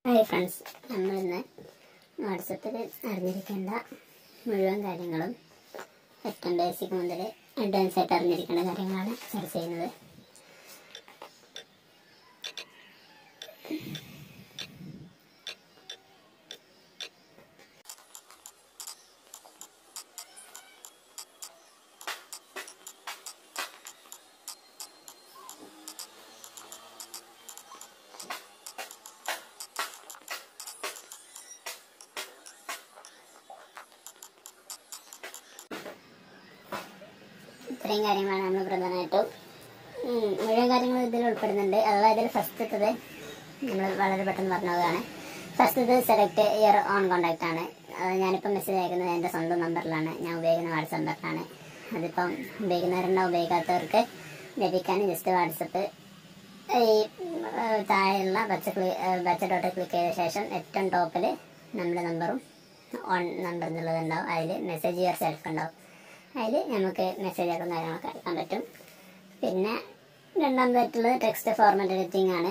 hi friends നമ്മളിന്ന് വാട്സപ്പിൽ അറിഞ്ഞിരിക്കേണ്ട മുഴുവൻ കാര്യങ്ങളും ഏറ്റവും ബേസിക് മുതൽ അഡ്വാൻസ് ആയിട്ട് അറിഞ്ഞിരിക്കേണ്ട കാര്യങ്ങളാണ് ചർച്ച ചെയ്യുന്നത് ഇത്രയും കാര്യങ്ങളാണ് നമ്മൾ പ്രധാനമായിട്ടും ഉം, മുഴുവൻ കാര്യങ്ങളും ഇതിൽ ഉൾപ്പെടുന്നുണ്ട് അഥവാ ഇതിൽ ഫസ്റ്റത്തത് നമ്മൾ വളരെ പെട്ടെന്ന് പറഞ്ഞതാണ് ഫസ്റ്റത് സെലക്ട് ഇയർ ഓൺ കോണ്ടാക്ട് ആണ് അത് ഞാനിപ്പം മെസ്സേജ് അയക്കുന്നത് എൻ്റെ സ്വന്തം നമ്പറിലാണ് ഞാൻ ഉപയോഗിക്കുന്ന വാട്സപ്പ് നമ്പറിലാണ് അതിപ്പം ഉപയോഗിക്കുന്നവരുണ്ടാവും ഉപയോഗിക്കാത്തവർക്ക് ലഭിക്കാൻ ജസ്റ്റ് വാട്സപ്പ് ഈ ഏഹ്, താഴെയുള്ള പച്ച ക്ലി പച്ച ഡോട്ട് ക്ലിക്ക് ചെയ്ത ശേഷം ഏറ്റവും ടോപ്പിൽ നമ്മുടെ നമ്പറും ഓൺ നമ്പർ എന്നുള്ളത് ഉണ്ടാവും അതിൽ മെസ്സേജ് യുവർ സെൽഫ് ഉണ്ടാവും അതിൽ നമുക്ക് മെസ്സേജുകളും കാര്യങ്ങളൊക്കെ അയക്കാൻ പറ്റും പിന്നെ രണ്ടാമതായിട്ടുള്ളത് ടെക്സ്റ്റ് ഫോർമാറ്റ് എഡിറ്റിംഗ് ആണ്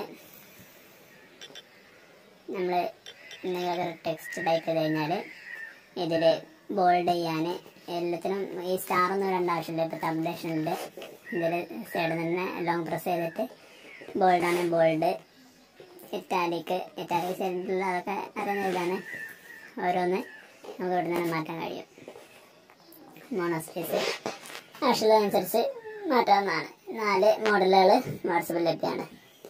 നമ്മൾ എന്തെങ്കിലും ടെക്സ്റ്റ് ടൈപ്പ് ചെയ്ത് കഴിഞ്ഞാൽ ഇതിൽ ബോൾഡ് ചെയ്യാൻ എല്ലാത്തിനും ഈ സ്റ്റാർ ഒന്നും ഇടേണ്ട ആവശ്യമില്ല ഇപ്പോഴത്തെ അപ്ഡേഷനുണ്ട് ഇതിൽ സൈഡിൽ നിന്ന് ലോങ് പ്രസ് ചെയ്തിട്ട് ബോൾഡാണ് ബോൾഡ് ഇറ്റാലിക്ക് ഇറ്റാലിക് സൈഡിലുള്ള അതൊക്കെ അറിയുന്ന ഇതാണ് ഓരോന്ന് നമുക്ക് ഇവിടെ നിന്ന് മാറ്റാൻ കഴിയും മോണോസ്പേസ് ആവശ്യമുള്ളതനുസരിച്ച് മാറ്റാവുന്നതാണ് നാല് മോഡലുകൾ വാട്സപ്പിൽ ലഭ്യമാണ്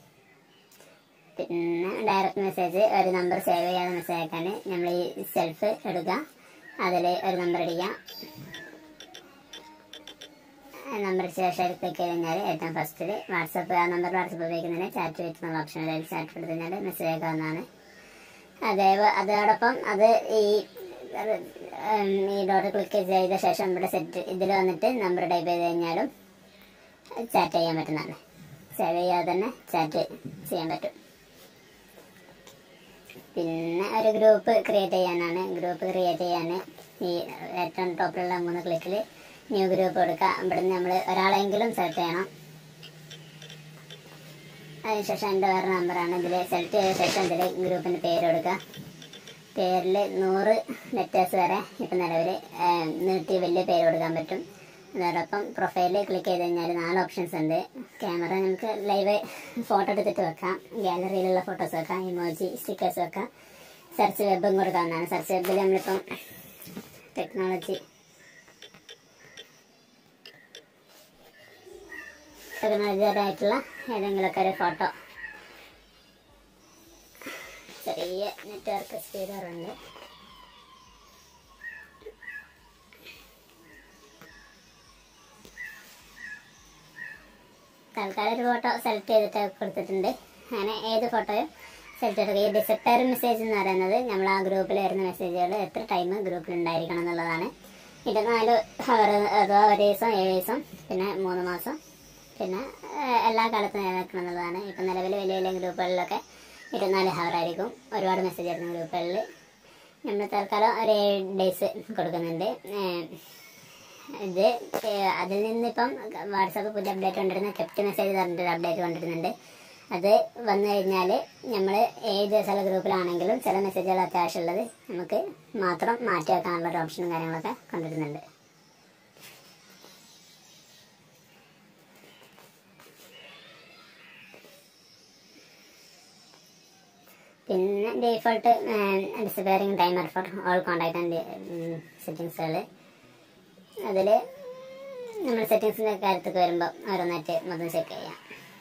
പിന്നെ ഡയറക്റ്റ് മെസ്സേജ് ഒരു നമ്പർ സേവ് ചെയ്യാതെ മെസ്സേജ് അയക്കാൻ നമ്മൾ ഈ സെൽഫ് എടുക്കുക അതിൽ ഒരു നമ്പർ അടിക്കുക നമ്പർ ശേഷം ക്ലിക്ക് ചെയ്ത് കഴിഞ്ഞാൽ ഏറ്റവും ഫസ്റ്റിൽ വാട്സപ്പ് ആ നമ്പർ വാട്സപ്പ് ഉപയോഗിക്കുന്നതിന് ചാറ്റ് വെച്ച് എന്നുള്ള ഓപ്ഷൻ അതിൽ ചാറ്റ് എടുത്ത് കഴിഞ്ഞാൽ മെസ്സേജ് അയക്കാവുന്നതാണ് അതേ അതോടൊപ്പം അത് ഈ ഉം, ഈ ഡോട്ട് ക്ലിക്ക് ചെയ്ത ശേഷം ഇവിടെ സെറ്റ് ഇതിൽ വന്നിട്ട് നമ്പർ ടൈപ്പ് ചെയ്ത് കഴിഞ്ഞാലും ചാറ്റ് ചെയ്യാൻ പറ്റുന്നതാണ് സേവ് ചെയ്യാതെ തന്നെ ചാറ്റ് ചെയ്യാൻ പറ്റും പിന്നെ ഒരു ഗ്രൂപ്പ് ക്രിയേറ്റ് ചെയ്യാനാണ് ഗ്രൂപ്പ് ക്രിയേറ്റ് ചെയ്യാൻ ഈ ഏറ്റവും ടോപ്പിലുള്ള മൂന്ന് ക്ലിക്കിൽ ന്യൂ ഗ്രൂപ്പ് കൊടുക്കുക ഇവിടുന്ന് നമ്മൾ ഒരാളെങ്കിലും സെലക്ട് ചെയ്യണം അതിനുശേഷം എൻ്റെ വേറെ നമ്പറാണ് ഇതിൽ സെലക്ട് ചെയ്ത ശേഷം ഇതിൽ ഗ്രൂപ്പിൻ്റെ പേര് കൊടുക്കുക പേരിൽ നൂറ് ലെറ്റേഴ്സ് വരെ ഇപ്പം നിലവിൽ നീട്ടി വലിയ പേര് കൊടുക്കാൻ പറ്റും അതോടൊപ്പം പ്രൊഫൈലിൽ ക്ലിക്ക് ചെയ്ത് കഴിഞ്ഞാൽ നാല് ഓപ്ഷൻസ് ഉണ്ട് ക്യാമറ നമുക്ക് ലൈവ് ഫോട്ടോ എടുത്തിട്ട് വെക്കാം ഗാലറിയിലുള്ള ഫോട്ടോസ് വെക്കാം ഇമോജി സ്റ്റിക്കേഴ്സ് വെക്കാം സെർച്ച് വെബും കൊടുക്കാവുന്നതാണ് സെർച്ച് വെബിൽ നമ്മളിപ്പം ടെക്നോളജി ടെക്നോളജിയായിട്ടുള്ള ഏതെങ്കിലുമൊക്കെ ഒരു ഫോട്ടോ ചെറിയ നെറ്റ്വർക്ക് സ്പീഡറുണ്ട് തൽക്കാലം ഒരു ഫോട്ടോ സെലക്ട് ചെയ്തിട്ട് കൊടുത്തിട്ടുണ്ട് അങ്ങനെ ഏത് ഫോട്ടോയും സെലക്ട് ചെയ്ത് ഈ ഡിസപ്പയർ മെസ്സേജ് എന്ന് പറയുന്നത് നമ്മൾ ആ ഗ്രൂപ്പിൽ വരുന്ന മെസ്സേജുകൾ എത്ര ടൈം ഗ്രൂപ്പിൽ ഉണ്ടായിരിക്കണം എന്നുള്ളതാണ് ഇരുപത്തിനാല് ഹവർ അഥവാ ഒരു ദിവസം ഏഴ് ദിവസം പിന്നെ മൂന്ന് മാസം പിന്നെ ഏഹ്, എല്ലാ കാലത്തും നിലനിൽക്കണം എന്നുള്ളതാണ് ഇപ്പം നിലവിൽ വലിയ വലിയ ഗ്രൂപ്പുകളിലൊക്കെ ഇരുപത്തിനാല് ഹവർ ആയിരിക്കും ഒരുപാട് മെസ്സേജ് വരുന്ന ഗ്രൂപ്പുകളിൽ നമ്മൾ തൽക്കാലം ഒരു ഏഴ് ഡേയ്സ് കൊടുക്കുന്നുണ്ട് ഏഹ്, ഇത് ഏഹ്, അതിൽ നിന്നിപ്പം വാട്സാപ്പ് പുതിയ അപ്ഡേറ്റ് കൊണ്ടിരുന്ന കെപ്റ്റ് മെസ്സേജ് പറഞ്ഞിട്ടൊരു അപ്ഡേറ്റ് കൊണ്ടിരുന്നുണ്ട് അത് വന്നു കഴിഞ്ഞാൽ നമ്മൾ ഏത് ചില ഗ്രൂപ്പിലാണെങ്കിലും ചില മെസ്സേജുകൾ അത്യാവശ്യമുള്ളത് നമുക്ക് മാത്രം മാറ്റി വെക്കാനുള്ള ഒരു ഓപ്ഷനും കാര്യങ്ങളൊക്കെ കൊണ്ടുവരുന്നുണ്ട് പിന്നെ default disappearing timer for all contact and സെറ്റിങ്സുകൾ അതിൽ നമ്മൾ സെറ്റിങ്സിൻ്റെ കാര്യത്തൊക്കെ വരുമ്പോൾ ഓരോന്നായിട്ട് മൊത്തം ചെക്ക് ചെയ്യാം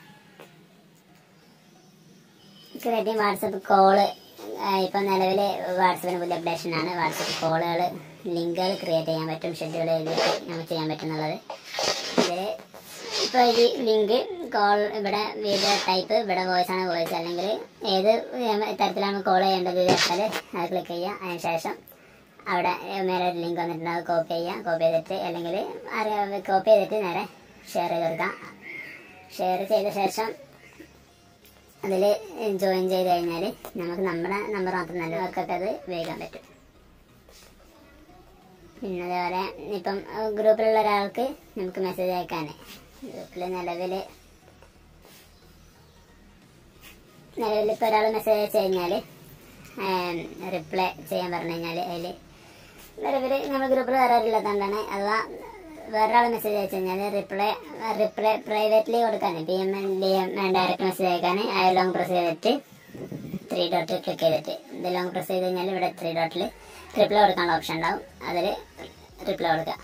ക്രിയേറ്റീവ് വാട്സപ്പ് കോള് ഇപ്പം നിലവിൽ വാട്സപ്പിന് പുതിയ അപ്ഡേഷനാണ് വാട്സപ്പ് കോളുകൾ ലിങ്കുകൾ ക്രിയേറ്റ് ചെയ്യാൻ പറ്റും ഷെഡ്യൂൾ ചെയ്തിട്ട് നമുക്ക് ചെയ്യാൻ പറ്റുന്നുള്ളത് ഇതിൽ ഇപ്പോൾ ഈ ലിങ്ക് കോൾ ഇവിടെ വീഡിയോ ടൈപ്പ് ഇവിടെ വോയിസ് ആണ് വോയിസ് അല്ലെങ്കിൽ ഏത് തരത്തിലാണ് കോൾ ചെയ്യേണ്ടത് വെച്ചാൽ അത് ക്ലിക്ക് ചെയ്യുക അതിന് ശേഷം അവിടെ മേലെ ഒരു ലിങ്ക് വന്നിട്ടുണ്ട് അത് കോപ്പി ചെയ്യുക കോപ്പി ചെയ്തിട്ട് അല്ലെങ്കിൽ കോപ്പി ചെയ്തിട്ട് നേരെ ഷെയർ ചെയ്ത് കൊടുക്കാം ഷെയർ ചെയ്ത ശേഷം അതിൽ ജോയിൻ ചെയ്ത് കഴിഞ്ഞാൽ നമുക്ക് നമ്മുടെ നമ്പർ മാത്രമല്ല അവർക്കൊക്കെ അത് ഉപയോഗിക്കാൻ പറ്റും പിന്നെ അതേപോലെ ഇപ്പം ഗ്രൂപ്പിലുള്ള ഒരാൾക്ക് നമുക്ക് മെസ്സേജ് അയക്കാൻ ഗ്രൂപ്പിൽ നിലവിൽ നിലവിൽ ഇപ്പോൾ ഒരാൾ മെസ്സേജ് അയച്ചു കഴിഞ്ഞാൽ റിപ്ലൈ ചെയ്യാൻ പറഞ്ഞു കഴിഞ്ഞാൽ അതിൽ നിലവിൽ നമ്മൾ ഗ്രൂപ്പിൽ വേറെ ഇല്ലാത്തതുകൊണ്ടാണ് അഥവാ വേറൊരാൾ മെസ്സേജ് അയച്ചു കഴിഞ്ഞാൽ റിപ്ലൈ റിപ്ലൈ പ്രൈവറ്റ്ലി കൊടുക്കാൻ P M and D M direct message അയക്കാൻ ആ ലോങ് പ്രസ് ചെയ്തിട്ട് ത്രീ ഡോട്ട് ക്ലിക്ക് ചെയ്തിട്ട് ഇത് ലോങ് പ്രസ് ചെയ്ത് കഴിഞ്ഞാൽ ഇവിടെ ത്രീ ഡോട്ടിൽ റിപ്ലൈ കൊടുക്കാനുള്ള ഓപ്ഷൻ ഉണ്ടാവും അതിൽ റിപ്ലൈ കൊടുക്കുക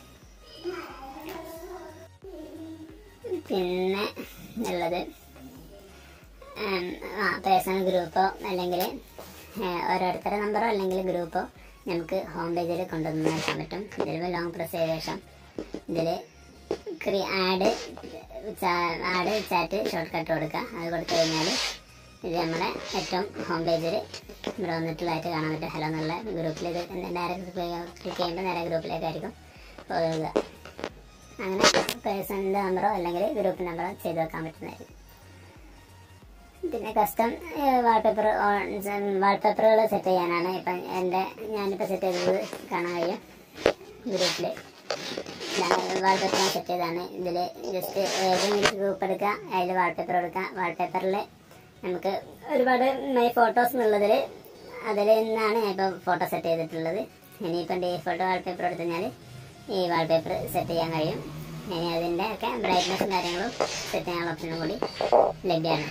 പിന്നെ ഉള്ളത് ഉം, ആ പേഴ്സണൽ ഗ്രൂപ്പോ അല്ലെങ്കിൽ ഓരോരുത്തരുടെ നമ്പറോ അല്ലെങ്കിൽ ഗ്രൂപ്പോ നമുക്ക് ഹോം പേജിൽ കൊണ്ടുവന്ന് നോക്കാൻ പറ്റും ഇതിൽ ലോങ് പ്രസ് ചെയ്ത ശേഷം ഇതിൽ ക്രി add add chat shortcut കൊടുക്കുക അത് കൊടുത്തു കഴിഞ്ഞാൽ ഇത് നമ്മുടെ ഏറ്റവും ഹോം പേജിൽ ഇവിടെ വന്നിട്ടുള്ളതായിട്ട് കാണാൻ പറ്റും ഹലോ എന്നുള്ള ഗ്രൂപ്പിൽ ഇത് ഡയറക്റ്റ് ക്ലിക്ക് ചെയ്യുമ്പോൾ നേരെ ഗ്രൂപ്പിലേക്കായിരിക്കും പോകുക അങ്ങനെ പേഴ്സണിൻ്റെ നമ്പറോ അല്ലെങ്കിൽ ഗ്രൂപ്പ് നമ്പറോ ചെയ്ത് വെക്കാൻ പറ്റുന്നതായിരിക്കും പിന്നെ കസ്റ്റം വാൾപേപ്പർ വാൾപേപ്പറുകൾ സെറ്റ് ചെയ്യാനാണ് ഇപ്പം എൻ്റെ ഞാനിപ്പോൾ സെറ്റ് ചെയ്തത് കാണാൻ കഴിയും ഗ്രൂപ്പിൽ വാൾപേപ്പർ സെറ്റ് ചെയ്താണ് ഇതിൽ ജസ്റ്റ് ഏതെങ്കിലും ഗ്രൂപ്പ് എടുക്കുക അതിൽ വാൾപേപ്പർ കൊടുക്കുക വാൾപേപ്പറിൽ നമുക്ക് ഒരുപാട് മൈ ഫോട്ടോസ് എന്നുള്ളതിൽ അതിൽ നിന്നാണ് ഞാൻ ഇപ്പോൾ ഫോട്ടോ സെറ്റ് ചെയ്തിട്ടുള്ളത് ഇനിയിപ്പം ഡീഫോൾട്ട് വാൾപേപ്പർ എടുത്തു കഴിഞ്ഞാൽ ഈ വാൾപേപ്പർ സെറ്റ് ചെയ്യാൻ കഴിയും ഇനി അതിൻ്റെ ഒക്കെ ബ്രൈറ്റ്നസ്സും കാര്യങ്ങളും സെറ്റ് ചെയ്യാനുള്ള ഓപ്ഷനും കൂടി ലഭ്യമാണ്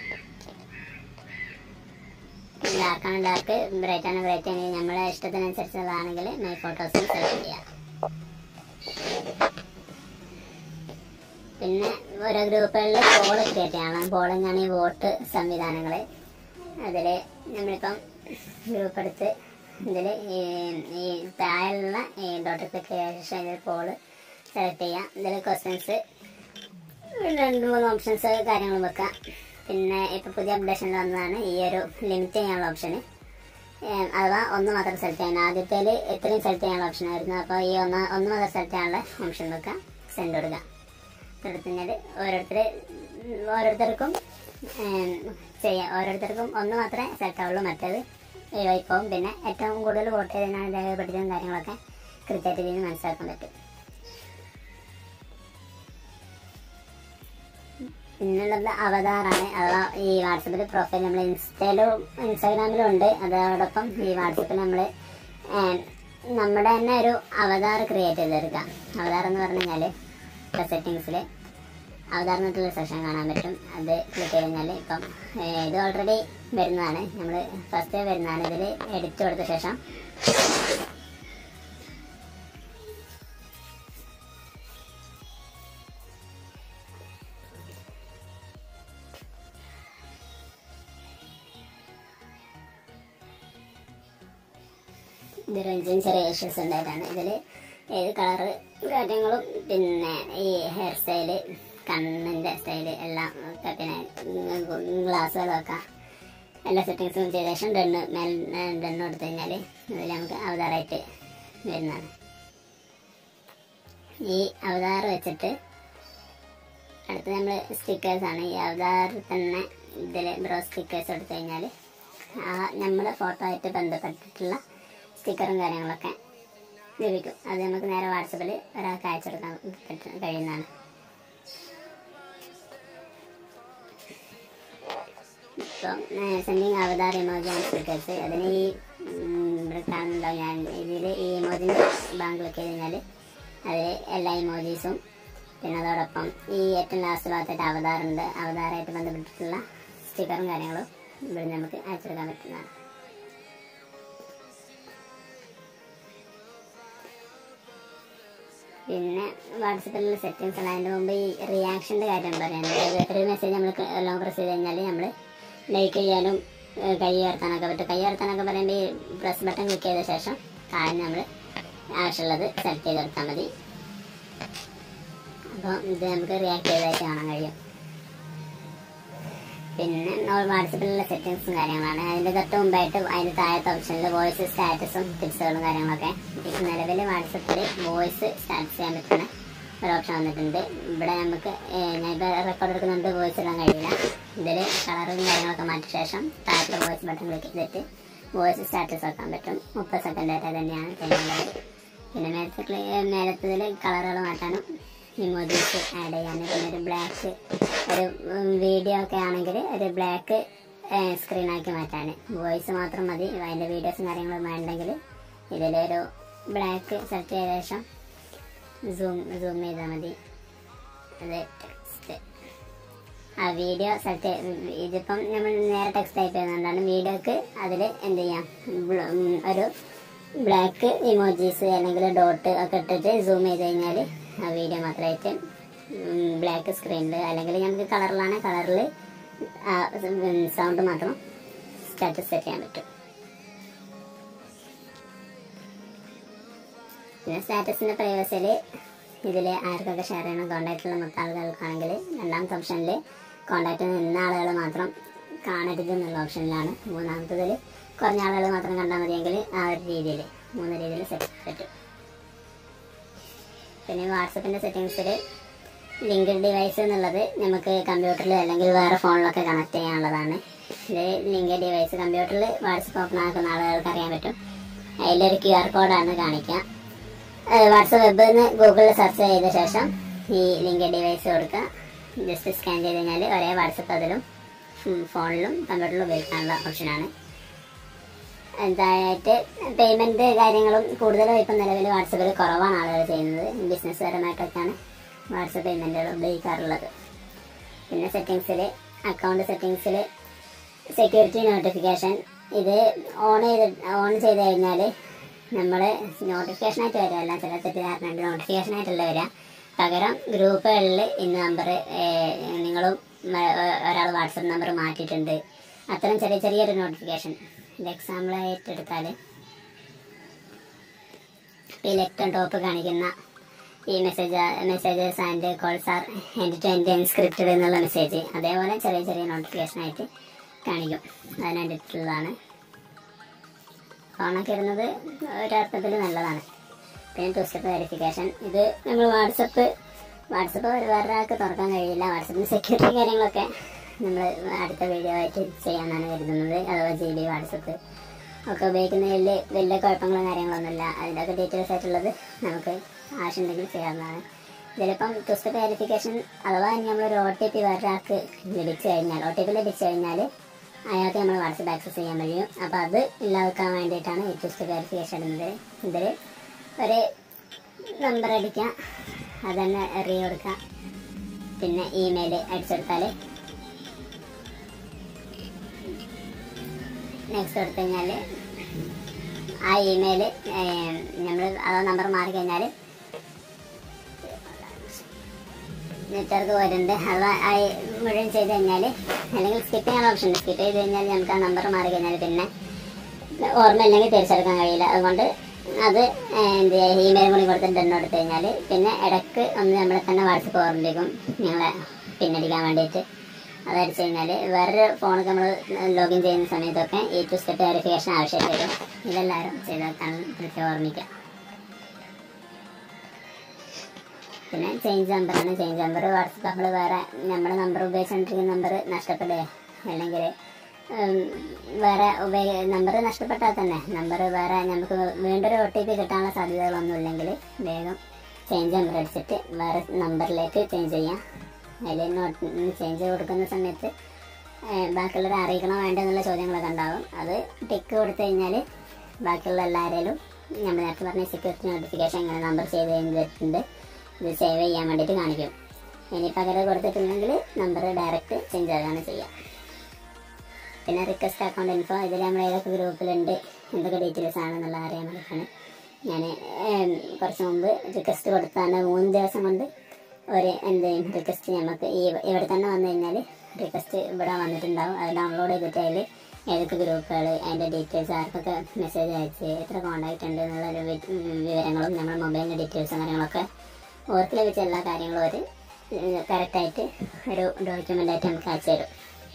ഡാർക്കാണ് ഡാർക്ക് ബ്രൈറ്റ് ആണ് ബ്രൈറ്റ് ആണെങ്കിൽ നമ്മുടെ ഇഷ്ടത്തിനനുസരിച്ചുള്ളതാണെങ്കിൽ മൈ ഫോട്ടോസ് സെലക്ട് ചെയ്യാം പിന്നെ ഓരോ ഗ്രൂപ്പുകളിൽ പോൾ ക്രിയേറ്റ് ചെയ്യണം പോളിംഗ് ആണ് ഈ വോട്ട് സംവിധാനങ്ങൾ അതിൽ നമ്മളിപ്പം ഗ്രൂപ്പ് എടുത്ത് ഇതിൽ ഈ ഈ താഴെയുള്ള ഈ ഡോട്ട് ക്ലിക്ക് ചെയ്ത ശേഷം ഇതിൽ പോള് സെലക്ട് ചെയ്യാം ഇതിൽ ക്വസ്റ്റ്യൻസ് രണ്ട് മൂന്ന് ഓപ്ഷൻസ് കാര്യങ്ങളും വെക്കാം പിന്നെ ഇപ്പോൾ പുതിയ അപ്ഡേഷനിൽ വന്നതാണ് ഈ ഒരു ലിമിറ്റ് ചെയ്യാനുള്ള ഓപ്ഷന് അഥവാ ഒന്ന് മാത്രം സെലക്ട് ചെയ്യാൻ ആദ്യത്തേൽ എത്രയും സെലക്ട് ചെയ്യാനുള്ള ഓപ്ഷൻ ആയിരുന്നു അപ്പോൾ ഈ ഒന്ന് ഒന്ന് മാത്രം സെലക്ട് ചെയ്യാനുള്ള ഓപ്ഷൻ വെക്കാം സെൻഡ് കൊടുക്കുക എടുത്തു കഴിഞ്ഞാൽ ഓരോരുത്തർ ഓരോരുത്തർക്കും ഏം, ചെയ്യാം ഓരോരുത്തർക്കും ഒന്ന് മാത്രമേ സെലക്ട് ആവുള്ളൂ മറ്റേത് ഒഴിവായി പോകും പിന്നെ ഏറ്റവും കൂടുതൽ വോട്ട് ചെയ്തതിനാണ് രേഖപ്പെടുത്തിയതും കാര്യങ്ങളൊക്കെ കൃത്യമായിട്ട് ഇതിന് മനസ്സിലാക്കാൻ പറ്റും പിന്നുള്ളത് അവതാറാണ് അഥവാ ഈ വാട്സപ്പിൽ പ്രൊഫൈൽ നമ്മൾ ഇൻസ്റ്റയിലും ഇൻസ്റ്റാഗ്രാമിലും ഉണ്ട് അതോടൊപ്പം ഈ വാട്സപ്പിൽ നമ്മൾ നമ്മുടെ തന്നെ ഒരു അവതാർ ക്രിയേറ്റ് ചെയ്തെടുക്കാം അവതാർ എന്ന് പറഞ്ഞു കഴിഞ്ഞാൽ സെറ്റിങ്സിൽ അവതാർ എന്നിട്ടുള്ള സെഷൻ കാണാൻ പറ്റും അത് ക്ലിക്ക് ചെയ്ത് കഴിഞ്ഞാൽ ഇപ്പം ഏഹ്, ഇത് ഓൾറെഡി വരുന്നതാണ് നമ്മൾ ഫസ്റ്റ് വരുന്നതാണ് ഇതിൽ എഡിറ്റ് കൊടുത്ത ശേഷം ഇത് റേഞ്ചിന് ചെറിയ ഇഷ്യൂസ് ഉണ്ടായിട്ടാണ് ഇതിൽ ഏത് കളറ് കാര്യങ്ങളും പിന്നെ ഈ ഹെയർ സ്റ്റൈല് കണ്ണിൻ്റെ സ്റ്റൈല് എല്ലാം ഒക്കെ പിന്നെ ഗ്ലാസ്സുകളൊക്കെ എല്ലാ സെറ്റിങ്സും ചെയ്ത ശേഷം ഡണ്ണ് മേൽ ഡണ്ണ് കൊടുത്തു കഴിഞ്ഞാൽ അതിൽ നമുക്ക് അവതാറായിട്ട് വരുന്നതാണ് ഈ അവതാർ വെച്ചിട്ട് അടുത്ത് നമ്മൾ സ്റ്റിക്കേഴ്സാണ് ഈ അവതാർ തന്നെ ഇതിൽ ബ്രോ സ്റ്റിക്കേഴ്സ് എടുത്തു കഴിഞ്ഞാൽ ആ നമ്മുടെ ഫോട്ടോ ആയിട്ട് ബന്ധപ്പെട്ടിട്ടുള്ള സ്റ്റിക്കറും കാര്യങ്ങളൊക്കെ ലഭിക്കും അത് നമുക്ക് നേരെ വാട്സപ്പിൽ ഒരാൾക്ക് അയച്ചെടുക്കാൻ പറ്റും കഴിയുന്നതാണ് ഇപ്പം sending avatar emoji and stickers അതിന് ഈ ഉം, ഇവിടെ കാണുന്നുണ്ടോ ഞാൻ ഇതിൽ ഈ ഇമോജിൻ്റെ ബാങ്ക് ക്ലിക്ക് ചെയ്ത് കഴിഞ്ഞാൽ അതിൽ എല്ലാ ഇമോജീസും പിന്നെ അതോടൊപ്പം ഈ ഏറ്റവും ലാസ്റ്റ് ഭാഗത്തായിട്ട് അവതാറുണ്ട് അവതാറായിട്ട് ബന്ധപ്പെട്ടിട്ടുള്ള സ്റ്റിക്കറും കാര്യങ്ങളും ഇവിടെ നമുക്ക് അയച്ചെടുക്കാൻ പറ്റുന്നതാണ് പിന്നെ വാട്സപ്പിലുള്ള സെറ്റിങ്സ് അല്ല അതിൻ്റെ മുമ്പ് ഈ റിയാക്ഷൻ്റെ കാര്യം പറയാനുണ്ട് ഒരു മെസ്സേജ് നമ്മൾ ലോങ് പ്രസ് ചെയ്ത് കഴിഞ്ഞാൽ നമ്മൾ ലൈക്ക് ചെയ്യാനും ഏഹ്, കൈ ഉയർത്താനൊക്കെ പറ്റും കൈ ഉയർത്താനൊക്കെ പറയുമ്പോൾ ഈ പ്രസ് ബട്ടൺ ക്ലിക്ക് ചെയ്ത ശേഷം താഴെ നമ്മൾ ആവശ്യമുള്ളത് സെലക്ട് ചെയ്തെടുത്താൽ മതി അപ്പോൾ ഇത് നമുക്ക് റിയാക്ട് ചെയ്തായിട്ട് കാണാൻ കഴിയും പിന്നെ വാട്സപ്പിലുള്ള സെറ്റിങ്സും കാര്യങ്ങളാണ് അതിൻ്റെ തൊട്ട് മുമ്പായിട്ട് അതിൻ്റെ താഴത്തെ ഓപ്ഷനിൽ വോയിസ് സ്റ്റാറ്റസും ടിപ്സുകളും കാര്യങ്ങളൊക്കെ ഇപ്പം നിലവിൽ വാട്സപ്പിൽ വോയിസ് സ്റ്റാറ്റസ് ചെയ്യാൻ പറ്റുന്ന ഒരു ഓപ്ഷൻ വന്നിട്ടുണ്ട് ഇവിടെ നമുക്ക് ഏഹ്, ഞാൻ ഇപ്പോൾ റെക്കോർഡ് എടുക്കുന്നുണ്ട് വോയിസ് ഇടാൻ കഴിയില്ല ഇതിൽ കളറും കാര്യങ്ങളൊക്കെ മാറ്റിയ ശേഷം താഴത്തെ വോയിസ് ബട്ടൺ ക്ലിക്ക് ചെയ്തിട്ട് വോയിസ് സ്റ്റാറ്റസ് വെക്കാൻ പറ്റും മുപ്പത് സെക്കൻഡ് ആയിട്ട് തന്നെയാണ് ചെയ്യുന്നത് പിന്നെ മേലത്തെ ക്ലി മേലത്തതിൽ കളറുകൾ മാറ്റാനും ഇമോജീസ് ആഡ് ചെയ്യാനും പിന്നെ ഒരു ബ്ലാക്ക് ഒരു വീഡിയോ ഒക്കെ ആണെങ്കിൽ ഒരു ബ്ലാക്ക് സ്ക്രീനാക്കി മാറ്റാൻ വോയിസ് മാത്രം മതി അതിൻ്റെ വീഡിയോസും കാര്യങ്ങളും വേണ്ടെങ്കിൽ ഇതിലൊരു ബ്ലാക്ക് സെലക്ട് ചെയ്ത ശേഷം സൂം സൂം ചെയ്താൽ മതി അത് ടെക്സ്റ്റ് ആ വീഡിയോ സെലക്ട് ഇതിപ്പം നമ്മൾ നേരെ ടെക്സ്റ്റ് ടൈപ്പ് ചെയ്യുന്നതുകൊണ്ടാണ് വീഡിയോക്ക് അതിൽ എന്ത് ചെയ്യാം ബ്ല- ഉം, ഒരു ബ്ലാക്ക് ഇമോജീസ് അല്ലെങ്കിൽ ഡോട്ട് ഒക്കെ ഇട്ടിട്ട് സൂം ചെയ്ത് കഴിഞ്ഞാൽ ആ വീഡിയോ മാത്രമായിട്ട് ബ്ലാക്ക് സ്ക്രീനിൽ അല്ലെങ്കിൽ നമുക്ക് കളറിലാണ് കളറിൽ സൗണ്ട് മാത്രം സ്റ്റാറ്റസ് സെറ്റ് ചെയ്യാൻ പറ്റും പിന്നെ സ്റ്റാറ്റസിൻ്റെ പ്രൈവസിയിൽ ഇതിൽ ആർക്കൊക്കെ ഷെയർ ചെയ്യണം കോണ്ടാക്റ്റുള്ള മൊത്തം ആളുകൾക്കാണെങ്കിൽ രണ്ടാമത്തെ ഓപ്ഷനിൽ കോണ്ടാക്റ്റ് നിന്ന ആളുകൾ മാത്രം കാണരുത് എന്നുള്ള ഓപ്ഷനിലാണ് മൂന്നാമത്തതിൽ കുറഞ്ഞ ആളുകൾ മാത്രം കണ്ടാൽ മതിയെങ്കിൽ ആ ഒരു രീതിയിൽ മൂന്ന് രീതിയിൽ സെറ്റ് പറ്റും പിന്നെ വാട്സപ്പിൻ്റെ സെറ്റിങ്സിൽ ലിങ്ക് ഡിവൈസ് എന്നുള്ളത് നമുക്ക് കമ്പ്യൂട്ടറിൽ അല്ലെങ്കിൽ വേറെ ഫോണിലൊക്കെ കണക്ട് ചെയ്യാനുള്ളതാണ് ഇത് ലിങ്ക് ഡിവൈസ് കമ്പ്യൂട്ടറിൽ വാട്സപ്പ് ഓപ്പൺ ആക്കുന്ന ആളുകൾക്ക് അറിയാൻ പറ്റും അതിലൊരു ക്യു ആർ കോഡാണ് കാണിക്കുക വാട്സപ്പ് വെബിൽ നിന്ന് ഗൂഗിളിൽ സെർച്ച് ചെയ്ത ശേഷം ഈ ലിങ്ക് ഡിവൈസ് കൊടുക്കുക ജസ്റ്റ് സ്കാൻ ചെയ്ത് കഴിഞ്ഞാൽ ഒരേ വാട്സപ്പ് അതിലും ഉം, ഫോണിലും കമ്പ്യൂട്ടറിലും ഉപയോഗിക്കാനുള്ള ഓപ്ഷനാണ് എന്തായിട്ട് പേയ്മെന്റ് കാര്യങ്ങളും കൂടുതലും ഇപ്പം നിലവിൽ വാട്സപ്പിൽ കുറവാണ് ആളുകൾ ചെയ്യുന്നത് ബിസിനസ് പരമായിട്ടൊക്കെയാണ് വാട്സപ്പ് പേയ്മെന്റുകൾ ഉപയോഗിക്കാറുള്ളത് പിന്നെ സെറ്റിങ്സിൽ അക്കൗണ്ട് സെറ്റിങ്സിൽ സെക്യൂരിറ്റി നോട്ടിഫിക്കേഷൻ ഇത് ഓൺ ചെയ്ത് ഓൺ ചെയ്ത് കഴിഞ്ഞാൽ നമ്മൾ നോട്ടിഫിക്കേഷനായിട്ട് വരികയല്ല ചില തെറ്റിദ്ധാരണയുണ്ട് നോട്ടിഫിക്കേഷനായിട്ടല്ല വരിക പകരം ഗ്രൂപ്പുകളിൽ ഇന്ന നമ്പർ നിങ്ങളും ഒരാൾ വാട്സപ്പ് നമ്പർ മാറ്റിയിട്ടുണ്ട് അത്തരം ചെറിയ ചെറിയൊരു നോട്ടിഫിക്കേഷൻ ഇത് എക്സാമ്പിളായിട്ട് എടുത്താൽ ഈ ലെഫ്റ്റ് ടോപ്പ് കാണിക്കുന്ന ഈ message messages and calls are end to end encrypted എന്നുള്ള മെസ്സേജ് അതേപോലെ ചെറിയ ചെറിയ നോട്ടിഫിക്കേഷൻ ആയിട്ട് കാണിക്കും അതിന് വേണ്ടിയിട്ടുള്ളതാണ് ഫോണൊക്കെ ഇടുന്നത് ഒരർത്ഥത്തിൽ നല്ലതാണ് പിന്നെ ടു സ്റ്റെപ്പ് വെരിഫിക്കേഷൻ ഇത് നമ്മൾ വാട്സപ്പ് വാട്സപ്പ് വേറൊരാൾക്ക് തുറക്കാൻ കഴിയില്ല വാട്സപ്പിന് സെക്യൂരിറ്റി കാര്യങ്ങളൊക്കെ നമ്മൾ അടുത്ത വീഡിയോ ആയിട്ട് ചെയ്യാനാണ് കരുതുന്നത് അഥവാ ജി ബി വാട്സപ്പ് ഒക്കെ ഉപയോഗിക്കുന്നതിൽ വലിയ കുഴപ്പങ്ങളും കാര്യങ്ങളൊന്നുമില്ല അതിൻ്റെയൊക്കെ ഡീറ്റെയിൽസ് ആയിട്ടുള്ളത് നമുക്ക് ആവശ്യമുണ്ടെങ്കിൽ ചെയ്യാവുന്നതാണ് ഇതിലിപ്പം ടു സ്റ്റെപ്പ് വെരിഫിക്കേഷൻ അഥവാ ഇനി നമ്മളൊരു ഒ ടി പി വേറൊരാൾക്ക് ലഭിച്ചു കഴിഞ്ഞാൽ ഒ ടി പി ലഭിച്ചു കഴിഞ്ഞാൽ അയാൾക്ക് നമ്മൾ വാട്സപ്പ് ആക്സസ് ചെയ്യാൻ കഴിയും അപ്പോൾ അത് ഇല്ലാതാക്കാൻ വേണ്ടിയിട്ടാണ് ഈ ടു സ്റ്റെപ്പ് വെരിഫിക്കേഷൻ ഇടുന്നത് ഇതിൽ ഒരു നമ്പർ അടിക്കുക അത് തന്നെ എറിയ കൊടുക്കുക പിന്നെ ഇമെയിൽ അടിച്ചെടുത്താൽ നെക്സ്റ്റ് കൊടുത്തു കഴിഞ്ഞാൽ ആ ഇമെയിൽ നമ്മൾ ആ നമ്പർ മാറി കഴിഞ്ഞാൽ നെറ്റ്വർക്ക് വരുന്നുണ്ട് അത് ആ മുഴുവൻ ചെയ്ത് കഴിഞ്ഞാൽ അല്ലെങ്കിൽ സ്കിപ്പ് ചെയ്യാൻ ഓപ്ഷൻ ഉണ്ട് സ്കിപ്പ് ചെയ്ത് കഴിഞ്ഞാൽ നമുക്ക് ആ നമ്പർ മാറി കഴിഞ്ഞാൽ പിന്നെ ഓർമ്മയില്ലെങ്കിൽ തിരിച്ചെടുക്കാൻ കഴിയില്ല അതുകൊണ്ട് അത് എന്ത് ചെയ്യുക ഇമെയിൽ കൂടി കൊടുത്തിട്ട് എണ്ണം എടുത്തു കഴിഞ്ഞാൽ പിന്നെ ഇടയ്ക്ക് ഒന്ന് നമ്മളെ തന്നെ വാട്സപ്പ് ഓർമ്മിപ്പിക്കും ഞങ്ങളെ പിന്നടിക്കാൻ വേണ്ടിയിട്ട് അത് അടിച്ചു കഴിഞ്ഞാൽ വേറൊരു ഫോണൊക്കെ നമ്മൾ ലോഗിൻ ചെയ്യുന്ന സമയത്തൊക്കെ ഈ ടു സ്റ്റെപ്പ് വെരിഫിക്കേഷൻ ആവശ്യമായിട്ട് വരും ഇതെല്ലാവരും ചെയ്ത് വെക്കാൻ കൃത്യം ഓർമ്മിക്കുക പിന്നെ ചേഞ്ച് നമ്പറാണ് ചേഞ്ച് നമ്പർ വാട്സപ്പ് നമ്മൾ വേറെ നമ്മുടെ നമ്പർ ഉപയോഗിച്ചുകൊണ്ടിരിക്കുന്ന നമ്പർ നഷ്ടപ്പെടുക അല്ലെങ്കിൽ വേറെ ഉപയോഗ നമ്പർ നഷ്ടപ്പെട്ടാൽ തന്നെ നമ്പർ വേറെ നമുക്ക് വീണ്ടും ഒരു ഒ ടി പി കിട്ടാനുള്ള സാധ്യതകളൊന്നും ഇല്ലെങ്കിൽ വേഗം ചേഞ്ച് നമ്പർ അടിച്ചിട്ട് വേറെ നമ്പറിലേക്ക് ചേഞ്ച് ചെയ്യാം അതിൽ നോട്ട് ചേഞ്ച് കൊടുക്കുന്ന സമയത്ത് ഏഹ്, ബാക്കിയുള്ളവരെ അറിയിക്കണോ വേണ്ടോ എന്നുള്ള ചോദ്യങ്ങളൊക്കെ ഉണ്ടാവും അത് ടിക്ക് കൊടുത്തു കഴിഞ്ഞാൽ ബാക്കിയുള്ള എല്ലാവരേലും നമ്മൾ നേരത്തെ പറഞ്ഞ സെക്യൂരിറ്റി നോട്ടിഫിക്കേഷൻ ഇങ്ങനെ നമ്പർ സേവ് ചെയ്തിട്ടുണ്ട് ഇത് സേവ് ചെയ്യാൻ വേണ്ടിയിട്ട് കാണിക്കും ഇനി പകരം കൊടുത്തിട്ടില്ലെങ്കിൽ നമ്പർ ഡയറക്റ്റ് ചേഞ്ച് ആകുകയാണ് ചെയ്യുക പിന്നെ റിക്വസ്റ്റ് അക്കൗണ്ട് ഇൻഫോ ഇതിൽ നമ്മൾ ഏതൊക്കെ ഗ്രൂപ്പിലുണ്ട് എന്തൊക്കെ ഡീറ്റെയിൽസ് ആണെന്നുള്ളത് അറിയാൻ വേണ്ടിയിട്ടാണ് ഞാൻ കുറച്ച് മുമ്പ് റിക്വസ്റ്റ് കൊടുത്താണ് മൂന്ന് ദിവസം കൊണ്ട് ഒരു എന്ത് ചെയ്യും റിക്വസ്റ്റ് നമുക്ക് ഈ ഇവിടെ തന്നെ വന്നു കഴിഞ്ഞാൽ റിക്വസ്റ്റ് ഇവിടെ വന്നിട്ടുണ്ടാവും അത് ഡൗൺലോഡ് ചെയ്തിട്ട് അതിൽ ഏതൊക്കെ ഗ്രൂപ്പുകൾ അതിൻ്റെ ഡീറ്റെയിൽസ് ആർക്കൊക്കെ മെസ്സേജ് അയച്ച് എത്ര കോൺടാക്റ്റ് ഉണ്ട് എന്നുള്ള ഒരു വി- വിവരങ്ങളും നമ്മുടെ മൊബൈലിൻ്റെ ഡീറ്റെയിൽസും കാര്യങ്ങളൊക്കെ ഓർക്ക് ലഭിച്ച എല്ലാ കാര്യങ്ങളും ഒരു കറക്റ്റായിട്ട് ഒരു ഡോക്യുമെൻ്റായിട്ട് നമുക്ക് അയച്ചു തരും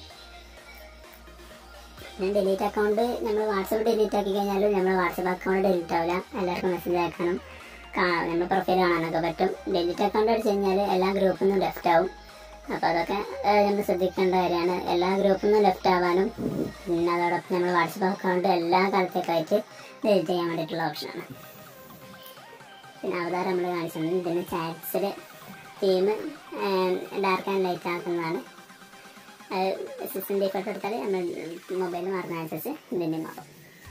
പിന്നെ ഡിലീറ്റ് അക്കൗണ്ട് നമ്മൾ വാട്സപ്പ് ഡിലീറ്റ് ആക്കി കഴിഞ്ഞാലും നമ്മൾ വാട്സപ്പ് അക്കൗണ്ട് ഡിലീറ്റ് ആവില്ല എല്ലാവർക്കും മെസ്സേജ് അയക്കാനും നമ്മൾ പ്രൊഫൈൽ കാണാനൊക്കെ പറ്റും ഡിലീറ്റ് അക്കൗണ്ട് അടിച്ച് കഴിഞ്ഞാൽ എല്ലാ ഗ്രൂപ്പിൽ നിന്നും ലെഫ്റ്റ് ആവും അപ്പോൾ അതൊക്കെ നമ്മൾ ശ്രദ്ധിക്കേണ്ട കാര്യമാണ് എല്ലാ ഗ്രൂപ്പിൽ നിന്നും ലെഫ്റ്റ് ആവാനും പിന്നെ അതോടൊപ്പം നമ്മൾ വാട്സപ്പ് അക്കൗണ്ട് എല്ലാ കാലത്തേക്കായിട്ട് ഡിലീറ്റ് ചെയ്യാൻ വേണ്ടിയിട്ടുള്ള ഓപ്ഷനാണ് പിന്നെ അവതാരം നമ്മൾ കാണിച്ചിട്ടുണ്ട് ഇതിന് ചാറ്റ്സിൽ തീം ഡാർക്ക് ആൻഡ് ലൈറ്റ് ആക്കുന്നതാണ് അത് സിസ്റ്റം ഡീഫോൾട്ട് എടുത്താൽ നമ്മൾ മൊബൈൽ മാറുന്നതനുസരിച്ച് ഇതിൻ്റെ മാറും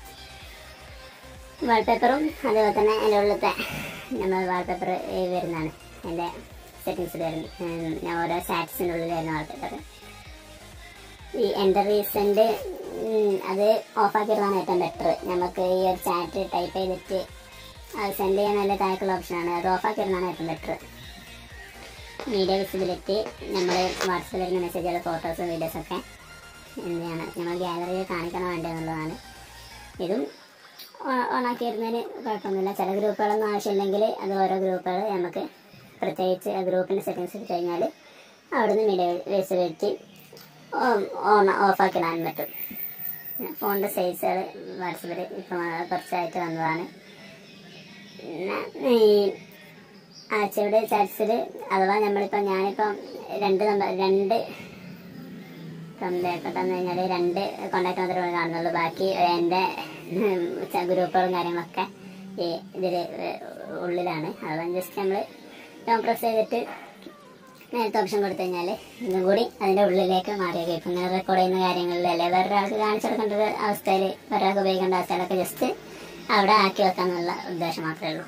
വാൾപേപ്പറും അതുപോലെ തന്നെ അതിൻ്റെ ഉള്ളിലത്തെ നമ്മൾ വാൾപേപ്പർ വരുന്നതാണ് എൻ്റെ സെറ്റിങ്സിൽ വരുന്നത് ഉം, ഞാൻ ഓരോ ചാറ്റ്സിൻ്റെ ഉള്ളിൽ വരുന്ന വാൾപേപ്പർ ഈ എൻ്റർ റീസെൻ്റ് അത് ഓഫാക്കിയതാണ് ഏറ്റവും ബെറ്റർ നമുക്ക് ഈ ഒരു ചാറ്റ് ടൈപ്പ് ചെയ്തിട്ട് അത് സെൻഡ് ചെയ്യാൻ നല്ല താഴേക്കുള്ള ഓപ്ഷനാണ് അത് ഓഫാക്കിയതാണ് ഏറ്റവും ബെറ്റർ മീഡിയ വിസിബിലിറ്റി നമ്മൾ വാട്സപ്പിൽ വരുന്ന മെസ്സേജുകൾ ഫോട്ടോസ് വീഡിയോസൊക്കെ എന്താണ് നമ്മൾ ഗാലറിയിൽ കാണിക്കണം വേണ്ടതെന്നുള്ളതാണ് ഇതും ഓണാക്കി വരുന്നതിന് കുഴപ്പമൊന്നുമില്ല ചില ഗ്രൂപ്പുകളൊന്നും ആവശ്യമില്ലെങ്കിൽ അത് ഓരോ ഗ്രൂപ്പുകൾ നമുക്ക് പ്രത്യേകിച്ച് ആ ഗ്രൂപ്പിൻ്റെ സെറ്റിങ്സ് ഇട്ട് കഴിഞ്ഞാൽ അവിടുന്ന് മീഡിയ വിസിബിലിറ്റി ഓൺ ഓഫാക്കി ഇടാൻ പറ്റും ഫോണിൻ്റെ സൈസുകൾ വാട്സപ്പിൽ ഇപ്പം കുറച്ചായിട്ട് വന്നതാണ് പിന്നെ ഈ ആഴ്ചയുടെ ചാറ്റ്സിൽ അഥവാ നമ്മളിപ്പോൾ ഞാനിപ്പം രണ്ട് നമ്പർ രണ്ട് കമ്പാക്ട് തന്നു കഴിഞ്ഞാൽ രണ്ട് കോണ്ടാക്ട് മാത്രമേ കാണുന്നുള്ളൂ ബാക്കി എൻ്റെ ഗ്രൂപ്പുകളും കാര്യങ്ങളൊക്കെ ഈ ഇതിൽ ഉള്ളിലാണ് അതാണ് ജസ്റ്റ് നമ്മൾ ഡൗൺ പ്രസ് ചെയ്തിട്ട് നേരത്തെ ഓപ്ഷൻ കൊടുത്തു കഴിഞ്ഞാൽ ഇതും കൂടി അതിൻ്റെ ഉള്ളിലേക്ക് മാറിയേക്കും ഇപ്പം ഇങ്ങനെ റെക്കോർഡ് ചെയ്യുന്ന കാര്യങ്ങളിൽ അല്ലെ വേറൊരാൾക്ക് കാണിച്ചു കൊടുക്കേണ്ട ഒരു അവസ്ഥയിൽ ഒരാൾക്ക് ഉപയോഗിക്കേണ്ട അവസ്ഥയിലൊക്കെ ജസ്റ്റ് അവിടെ ആക്കി വെക്കാന്നുള്ള ഉദ്ദേശം മാത്രമേ ഉള്ളൂ